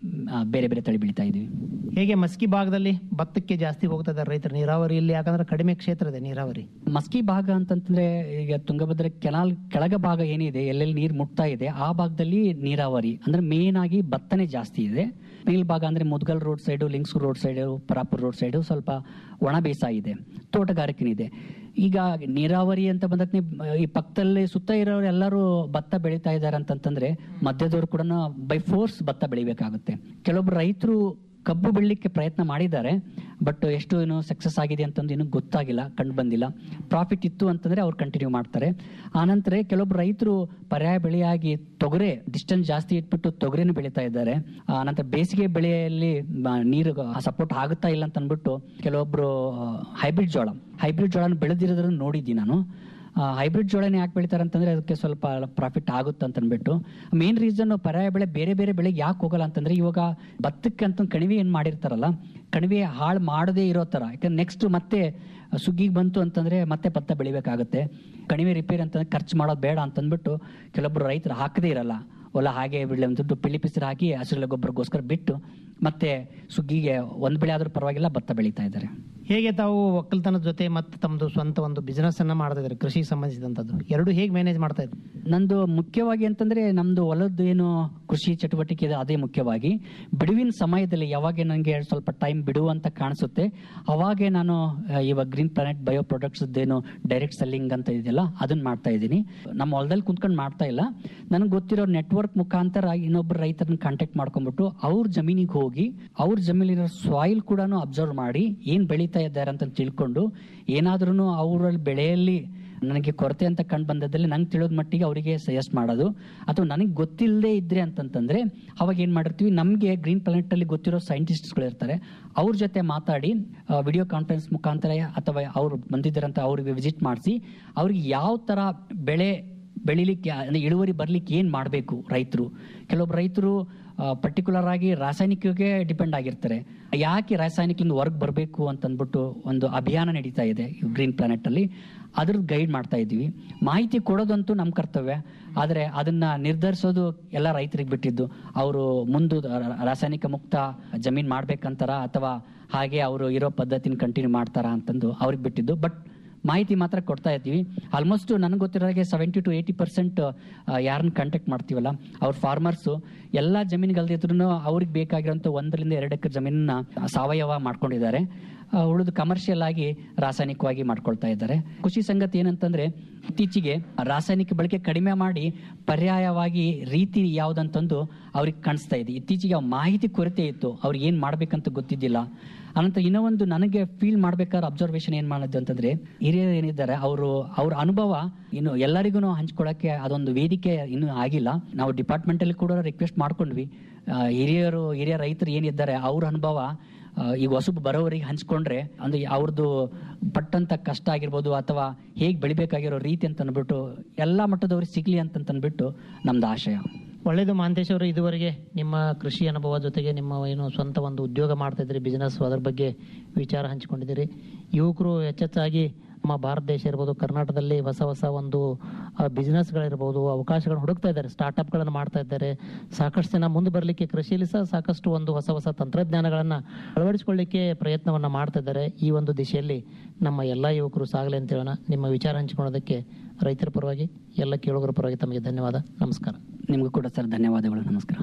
[SPEAKER 9] ಆ, ಬೇರೆ ಬೇರೆ ತಳಿ ಬೆಳೀತಾ ಇದ್ದೀವಿ
[SPEAKER 10] ಹೇಗೆ ಮಸ್ಕಿ ಭಾಗದಲ್ಲಿ ಭತ್ತಕ್ಕೆ ಜಾಸ್ತಿ ಹೋಗ್ತಾ ಇದ್ದಾರೆ ರೈತರು ನೀರಾವರಿಯಲ್ಲಿ ಯಾಕಂದ್ರೆ ಕಡಿಮೆ ಕ್ಷೇತ್ರ ಇದೆ ನೀರಾವರಿ
[SPEAKER 9] ಮಸ್ಕಿ ಭಾಗ ಅಂತಂತಂದ್ರೆ ಈಗ ತುಂಗಭದ್ರಾ ಕೆನಾಲ್ ಕೆಳಗ ಭಾಗ ಏನಿದೆ ಎಲ್ಲೆಲ್ಲಿ ನೀರು ಮುಟ್ತಾ ಇದೆ ಆ ಭಾಗದಲ್ಲಿ ನೀರಾವರಿ ಅಂದ್ರೆ ಮೇನ್ ಆಗಿ ಭತ್ತನೇ ಜಾಸ್ತಿ ಇದೆ ಮೇಲ್ ಭಾಗ ಅಂದ್ರೆ Mudgal road side Lingsugur road side Parapur road side ಸ್ವಲ್ಪ ಒಣ ಬೇಸಾಯ ಇದೆ ತೋಟಗಾರಿಕೆ ಇದೆ ಈಗ ನೀರಾವರಿ ಅಂತ ಬಂದಕ್ಕೆ ಈ ಪಕ್ಕದಲ್ಲಿ ಸುತ್ತ ಇರೋರು ಎಲ್ಲರೂ ಭತ್ತ ಬೆಳೀತಾ ಇದ್ದಾರೆ ಅಂತಂತಂದ್ರೆ ಮಧ್ಯದವರು ಕೂಡ ಬೈ ಫೋರ್ಸ್ ಭತ್ತ ಬೆಳಿಬೇಕಾಗುತ್ತೆ ಕೆಲವೊಬ್ರು ರೈತರು ಕಬ್ಬು ಬೆಳಿಲಿಕ್ಕೆ ಪ್ರಯತ್ನ ಮಾಡಿದ್ದಾರೆ ಬಟ್ ಎಷ್ಟು ಏನು ಸಕ್ಸಸ್ ಆಗಿದೆ ಅಂತಂದು ಇನ್ನೂ ಗೊತ್ತಾಗಿಲ್ಲ ಕಂಡು ಬಂದಿಲ್ಲ ಪ್ರಾಫಿಟ್ ಇತ್ತು ಅಂತಂದ್ರೆ ಅವ್ರು ಕಂಟಿನ್ಯೂ ಮಾಡ್ತಾರೆ ಆನಂತರ ಕೆಲವೊಬ್ರು ರೈತರು ಪರ್ಯಾಯ ಬೆಳೆಯಾಗಿ ತೊಗರೆ ಡಿಸ್ಟೆನ್ಸ್ ಜಾಸ್ತಿ ಇಟ್ಬಿಟ್ಟು ತೊಗರಿನ ಬೆಳೀತಾ ಇದ್ದಾರೆ ಆನಂತರ ಬೇಸಿಗೆ ಬೆಳೆಯಲ್ಲಿ ಮ- ನೀರು ಸಪೋರ್ಟ್ ಆಗುತ್ತಾ ಇಲ್ಲ ಅಂತ ಅಂದ್ಬಿಟ್ಟು ಕೆಲವೊಬ್ರು ಹೈಬ್ರಿಡ್ ಜೋಳ ಹೈಬ್ರಿಡ್ ಜೋಳನ ಬೆಳೆದಿರೋದ್ರನ್ನ ನೋಡಿದ್ದೀನಿ ನಾನು ಹೈಬ್ರಿಡ್ ಜೋಳನ ಯಾಕೆ ಬೆಳಿತಾರೆ ಅಂತಂದ್ರೆ ಅದಕ್ಕೆ ಸ್ವಲ್ಪ ಪ್ರಾಫಿಟ್ ಆಗುತ್ತೆ ಅಂತ ಅಂದ್ಬಿಟ್ಟು ಮೇನ್ ರೀಸನ್ ಪರ್ಯಾಯ ಬೆಳೆ ಬೇರೆ ಬೇರೆ ಬೆಳೆಗೆ ಯಾಕೆ ಹೋಗಲ್ಲ ಅಂತಂದ್ರೆ ಇವಾಗ ಭತ್ತಕ್ಕೆ ಅಂತ ಕಣಿವೆ ಏನ್ ಮಾಡಿರ್ತಾರಲ್ಲ ಕಣಿವೆ ಹಾಳು ಮಾಡದೇ ಇರೋ ತರ ಯಾಕಂದ್ರೆ ನೆಕ್ಸ್ಟ್ ಮತ್ತೆ ಸುಗ್ಗಿಗೆ ಬಂತು ಅಂತಂದ್ರೆ ಮತ್ತೆ ಭತ್ತ ಬೆಳಿಬೇಕಾಗುತ್ತೆ ಕಣಿವೆ ರಿಪೇರಿ ಅಂತಂದ್ರೆ ಖರ್ಚು ಮಾಡೋದು ಬೇಡ ಅಂತ ಅಂದ್ಬಿಟ್ಟು ಕೆಲವೊಬ್ರು ರೈತರು ಹಾಕದೇ ಇರಲ್ಲ ಹೊಲ ಹಾಗೆ ಬಿಡಲಿ ಅಂದ್ಬಿಟ್ಟು ಪಿಳಿ ಪಿಸಿರು ಹಾಕಿ ಹಸಿರೆಲೆ ಗೊಬ್ಬರಗೋಸ್ಕರ ಬಿಟ್ಟು ಮತ್ತೆ ಸುಗ್ಗಿಗೆ ಒಂದ್ ಬೆಳೆ ಆದ್ರೂ ಪರವಾಗಿಲ್ಲ ಭತ್ತ ಬೆಳೀತಾ ಇದ್ದಾರೆ
[SPEAKER 10] ಹೇಗೆ ತಾವು ಒಕ್ಕಲ್ತನದ ಜೊತೆ ಮತ್ತೆ ತಮ್ಮದು ಸ್ವಂತ ಒಂದು ಬಿಸ್ನೆಸ್ ಅನ್ನ ಮಾಡ್ತಾ ಇದ್ದಾರೆ ಕೃಷಿಗೆ ಸಂಬಂಧಿಸಿದಂತದ್ದು ಎರಡು ಹೇಗೆ ಮ್ಯಾನೇಜ್ ಮಾಡ್ತಾ ಇದ್ರು
[SPEAKER 9] ನಂದು ಮುಖ್ಯವಾಗಿ ಅಂತಂದ್ರೆ ನಮ್ದು ಹೊಲದ್ದು ಏನು ಕೃಷಿ ಚಟುವಟಿಕೆ ಇದೆ ಅದೇ ಮುಖ್ಯವಾಗಿ ಬಿಡುವಿನ ಸಮಯದಲ್ಲಿ ಯಾವಾಗ ನನಗೆ ಸ್ವಲ್ಪ ಟೈಮ್ ಬಿಡು ಅಂತ ಕಾಣಿಸುತ್ತೆ ಅವಾಗೆ ನಾನು ಆ, ಇವಾಗ ಗ್ರೀನ್ ಪ್ಲಾನೆಟ್ ಬಯೋ ಪ್ರಾಡಕ್ಟ್ಸ್ ಏನು ಡೈರೆಕ್ಟ್ ಸೆಲ್ಲಿಂಗ್ ಅಂತ ಇದೆಯಲ್ಲ ಅದನ್ನ ಮಾಡ್ತಾ ಇದ್ದೀನಿ ನಮ್ಮ ಹೊಲದಲ್ಲಿ ಕುಂತ್ಕೊಂಡು ಮಾಡ್ತಾ ಇಲ್ಲ ನನಗೆ ಗೊತ್ತಿರೋ ನೆಟ್ವರ್ಕ್ ಮುಖಾಂತರ ಇನ್ನೊಬ್ಬರು ರೈತರನ್ನ ಕಾಂಟ್ಯಾಕ್ಟ್ ಮಾಡ್ಕೊಂಡ್ಬಿಟ್ಟು ಅವ್ರ ಜಮೀನಿಗೆ ಹೋಗಿ ಅವ್ರ ಜಮೀನಿರೋ ಸಾಯಿಲ್ ಕೂಡ ಅಬ್ಸರ್ವ್ ಮಾಡಿ ಏನ್ ಬೆಳೀತಾ ಇದ್ದಾರೆ ಅಂತ ತಿಳ್ಕೊಂಡು ಏನಾದ್ರೂ ಅವರ ಬೆಳೆಯಲ್ಲಿ ನನಗೆ ಕೊರತೆ ಅಂತ ಕಂಡು ಬಂದದ್ದಲ್ಲಿ ನಂಗೆ ತಿಳಿದ ಮಟ್ಟಿಗೆ ಅವರಿಗೆ ಸಜೆಸ್ಟ್ ಮಾಡೋದು ಅಥವಾ ನನಗೆ ಗೊತ್ತಿಲ್ಲದೆ ಇದ್ರೆ ಅಂತಂತಂದ್ರೆ ಅವಾಗ ಏನ್ ಮಾಡಿರ್ತೀವಿ ನಮಗೆ ಗ್ರೀನ್ ಪ್ಲಾನೆಟ್ ಅಲ್ಲಿ ಗೊತ್ತಿರೋ ಸೈಂಟಿಸ್ಟ್ಗಳು ಇರ್ತಾರೆ ಅವ್ರ ಜೊತೆ ಮಾತಾಡಿ ವಿಡಿಯೋ ಕಾನ್ಫರೆನ್ಸ್ ಮುಖಾಂತರ ಅಥವಾ ಅವ್ರು ಬಂದಿದ್ದಾರಂತ ಅವ್ರಿಗೆ ವಿಸಿಟ್ ಮಾಡಿಸಿ ಅವ್ರಿಗೆ ಯಾವ ತರ ಬೆಳೆ ಬೆಳಿಲಿಕ್ಕೆ ಅಂದ್ರೆ ಇಳುವರಿ ಬರ್ಲಿಕ್ಕೆ ಏನ್ ಮಾಡಬೇಕು ರೈತರು ಕೆಲವೊಬ್ಬರು ರೈತರು ಪರ್ಟಿಕ್ಯುಲರ್ ಆಗಿ ರಾಸಾಯನಿಕಕ್ಕೆ ಡಿಪೆಂಡ್ ಆಗಿರ್ತಾರೆ ಯಾಕೆ ರಾಸಾಯನಿಕದಿಂದ ಹೊರಗೆ ಬರಬೇಕು ಅಂತ ಅಂದ್ಬಿಟ್ಟು ಒಂದು ಅಭಿಯಾನ ನಡೀತಾ ಇದೆ ಗ್ರೀನ್ ಪ್ಲಾನೆಟ್ ಅಲ್ಲಿ ಅದ್ರದ್ದು ಗೈಡ್ ಮಾಡ್ತಾ ಇದ್ದೀವಿ ಮಾಹಿತಿ ಕೊಡೋದಂತೂ ನಮ್ಮ ಕರ್ತವ್ಯ ಆದರೆ ಅದನ್ನ ನಿರ್ಧರಿಸೋದು ಎಲ್ಲ ರೈತರಿಗೆ ಬಿಟ್ಟಿದ್ದು ಅವರು ಮುಂದೆ ರಾಸಾಯನಿಕ ಮುಕ್ತ ಜಮೀನ್ ಮಾಡ್ಬೇಕಂತಾರ ಅಥವಾ ಹಾಗೆ ಅವರು ಇರೋ ಪದ್ಧತಿನ ಕಂಟಿನ್ಯೂ ಮಾಡ್ತಾರಾ ಅಂತಂದು ಅವ್ರಿಗೆ ಬಿಟ್ಟಿದ್ದು ಬಟ್ ಮಾಹಿತಿ ಮಾತ್ರ ಕೊಡ್ತಾ ಇರ್ತೀವಿ ಆಲ್ಮೋಸ್ಟ್ ನನಗೆ ಗೊತ್ತಿರೋ ಹಾಗೆ ಸೆವೆಂಟಿ ಟು ಏಯ್ಟಿ ಪರ್ಸೆಂಟ್ ಯಾರನ್ನ ಕಾಂಟ್ಯಾಕ್ಟ್ ಮಾಡ್ತೀವಲ್ಲ ಅವ್ರ ಫಾರ್ಮರ್ಸು ಎಲ್ಲ ಜಮೀನುಗಲ್ದಿದ್ರು ಅವ್ರಿಗೆ ಬೇಕಾಗಿರೋಂಥ ಒಂದರಿಂದ ಎರಡು ಎಕರೆ ಜಮೀನನ್ನ ಸಾವಯವ ಮಾಡ್ಕೊಂಡಿದ್ದಾರೆ ಆ, ಉಳಿದು ಕಮರ್ಷಿಯಲ್ ಆಗಿ ರಾಸಾಯನಿಕವಾಗಿ ಮಾಡ್ಕೊಳ್ತಾ ಇದ್ದಾರೆ ಖುಷಿ ಸಂಗತಿ ಏನಂತಂದ್ರೆ ಇತ್ತೀಚೆಗೆ ರಾಸಾಯನಿಕ ಬಳಕೆ ಕಡಿಮೆ ಮಾಡಿ ಪರ್ಯಾಯವಾಗಿ ರೀತಿ ಯಾವ್ದಂತಂದು ಅವ್ರಿಗೆ ಕಾಣಿಸ್ತಾ ಇದೆ ಇತ್ತೀಚೆಗೆ ಆ ಮಾಹಿತಿ ಕೊರತೆ ಇತ್ತು ಅವ್ರಿಗೆ ಏನ್ ಮಾಡ್ಬೇಕಂತ ಗೊತ್ತಿದ್ದಿಲ್ಲ ಅನಂತರ ಇನ್ನೂ ಒಂದು ನನಗೆ ಫೀಲ್ ಮಾಡ್ಬೇಕಾದ್ರೆ ಅಬ್ಸರ್ವೇಷನ್ ಏನ್ ಮಾಡಿದ್ದು ಅಂತಂದ್ರೆ ಹಿರಿಯರು ಏನಿದ್ದಾರೆ ಅವರು ಅವ್ರ ಅನುಭವ ಇನ್ನು ಎಲ್ಲರಿಗೂ ಹಂಚ್ಕೊಳಕ್ಕೆ ಅದೊಂದು ವೇದಿಕೆ ಇನ್ನೂ ಆಗಿಲ್ಲ ನಾವು ಡಿಪಾರ್ಟ್ಮೆಂಟ್ ಅಲ್ಲಿ ಕೂಡ ರಿಕ್ವೆಸ್ಟ್ ಮಾಡ್ಕೊಂಡ್ವಿ ಆ, ಹಿರಿಯರು ಹಿರಿಯ ರೈತರು ಏನಿದ್ದಾರೆ ಅವ್ರ ಅನುಭವ ಆ, ಈಗ ಹೊಸಬ್ ಬರೋವರಿಗೆ ಹಂಚ್ಕೊಂಡ್ರೆ ಅಂದ್ರೆ ಅವ್ರದ್ದು ಪಟ್ಟಂತ ಕಷ್ಟ ಆಗಿರ್ಬೋದು ಅಥವಾ ಹೇಗೆ ಬೆಳಿಬೇಕಾಗಿರೋ ರೀತಿ ಅಂತ ಅಂದ್ಬಿಟ್ಟು ಎಲ್ಲಾ ಮಟ್ಟದವ್ರಿಗೆ ಸಿಗ್ಲಿ ಅಂತ ಅಂದ್ಬಿಟ್ಟು ನಮ್ದು ಆಶಯ
[SPEAKER 10] ಒಳ್ಳೇದು ಮಹಾಂತೇಶ್ ಅವರು ಇದುವರೆಗೆ ನಿಮ್ಮ ಕೃಷಿ ಅನುಭವ ಜೊತೆಗೆ ನಿಮ್ಮ ಏನು ಸ್ವಂತ ಒಂದು ಉದ್ಯೋಗ ಮಾಡ್ತಾ ಇದ್ದೀರಿ ಬಿಸ್ನೆಸ್ ಅದರ ಬಗ್ಗೆ ವಿಚಾರ ಹಂಚಿಕೊಂಡಿದ್ದೀರಿ ಯುವಕರು ಹೆಚ್ಚೆಚ್ಚಾಗಿ ನಮ್ಮ ಭಾರತ ದೇಶ ಇರ್ಬೋದು ಕರ್ನಾಟಕದಲ್ಲಿ ಹೊಸ ಹೊಸ ಒಂದು ಬಿಸ್ನೆಸ್ಗಳಿರ್ಬೋದು ಅವಕಾಶಗಳನ್ನು ಹುಡುಕ್ತಾ ಇದ್ದಾರೆ ಸ್ಟಾರ್ಟ್ಅಪ್ಗಳನ್ನು ಮಾಡ್ತಾ ಇದ್ದಾರೆ ಸಾಕಷ್ಟು ಜನ ಮುಂದೆ ಬರಲಿಕ್ಕೆ ಕೃಷಿಯಲ್ಲಿ ಸಹ ಸಾಕಷ್ಟು ಒಂದು ಹೊಸ ಹೊಸ ತಂತ್ರಜ್ಞಾನಗಳನ್ನು ಅಳವಡಿಸಿಕೊಳ್ಳಿಕ್ಕೆ ಪ್ರಯತ್ನವನ್ನು ಮಾಡ್ತಾ ಇದ್ದಾರೆ ಈ ಒಂದು ದಿಶೆಯಲ್ಲಿ ನಮ್ಮ ಎಲ್ಲ ಯುವಕರು ಸಾಗಲಿ ಅಂತ ಹೇಳೋಣ ನಿಮ್ಮ ವಿಚಾರ ಹಂಚಿಕೊಳ್ಳೋದಕ್ಕೆ ರೈತರ ಪರವಾಗಿ ಎಲ್ಲ ಕೇಳುಗರ ಪರವಾಗಿ ತಮಗೆ ಧನ್ಯವಾದ ನಮಸ್ಕಾರ
[SPEAKER 9] ನಿಮಗೂ ಕೂಡ ಸರ್ ಧನ್ಯವಾದಗಳು ನಮಸ್ಕಾರ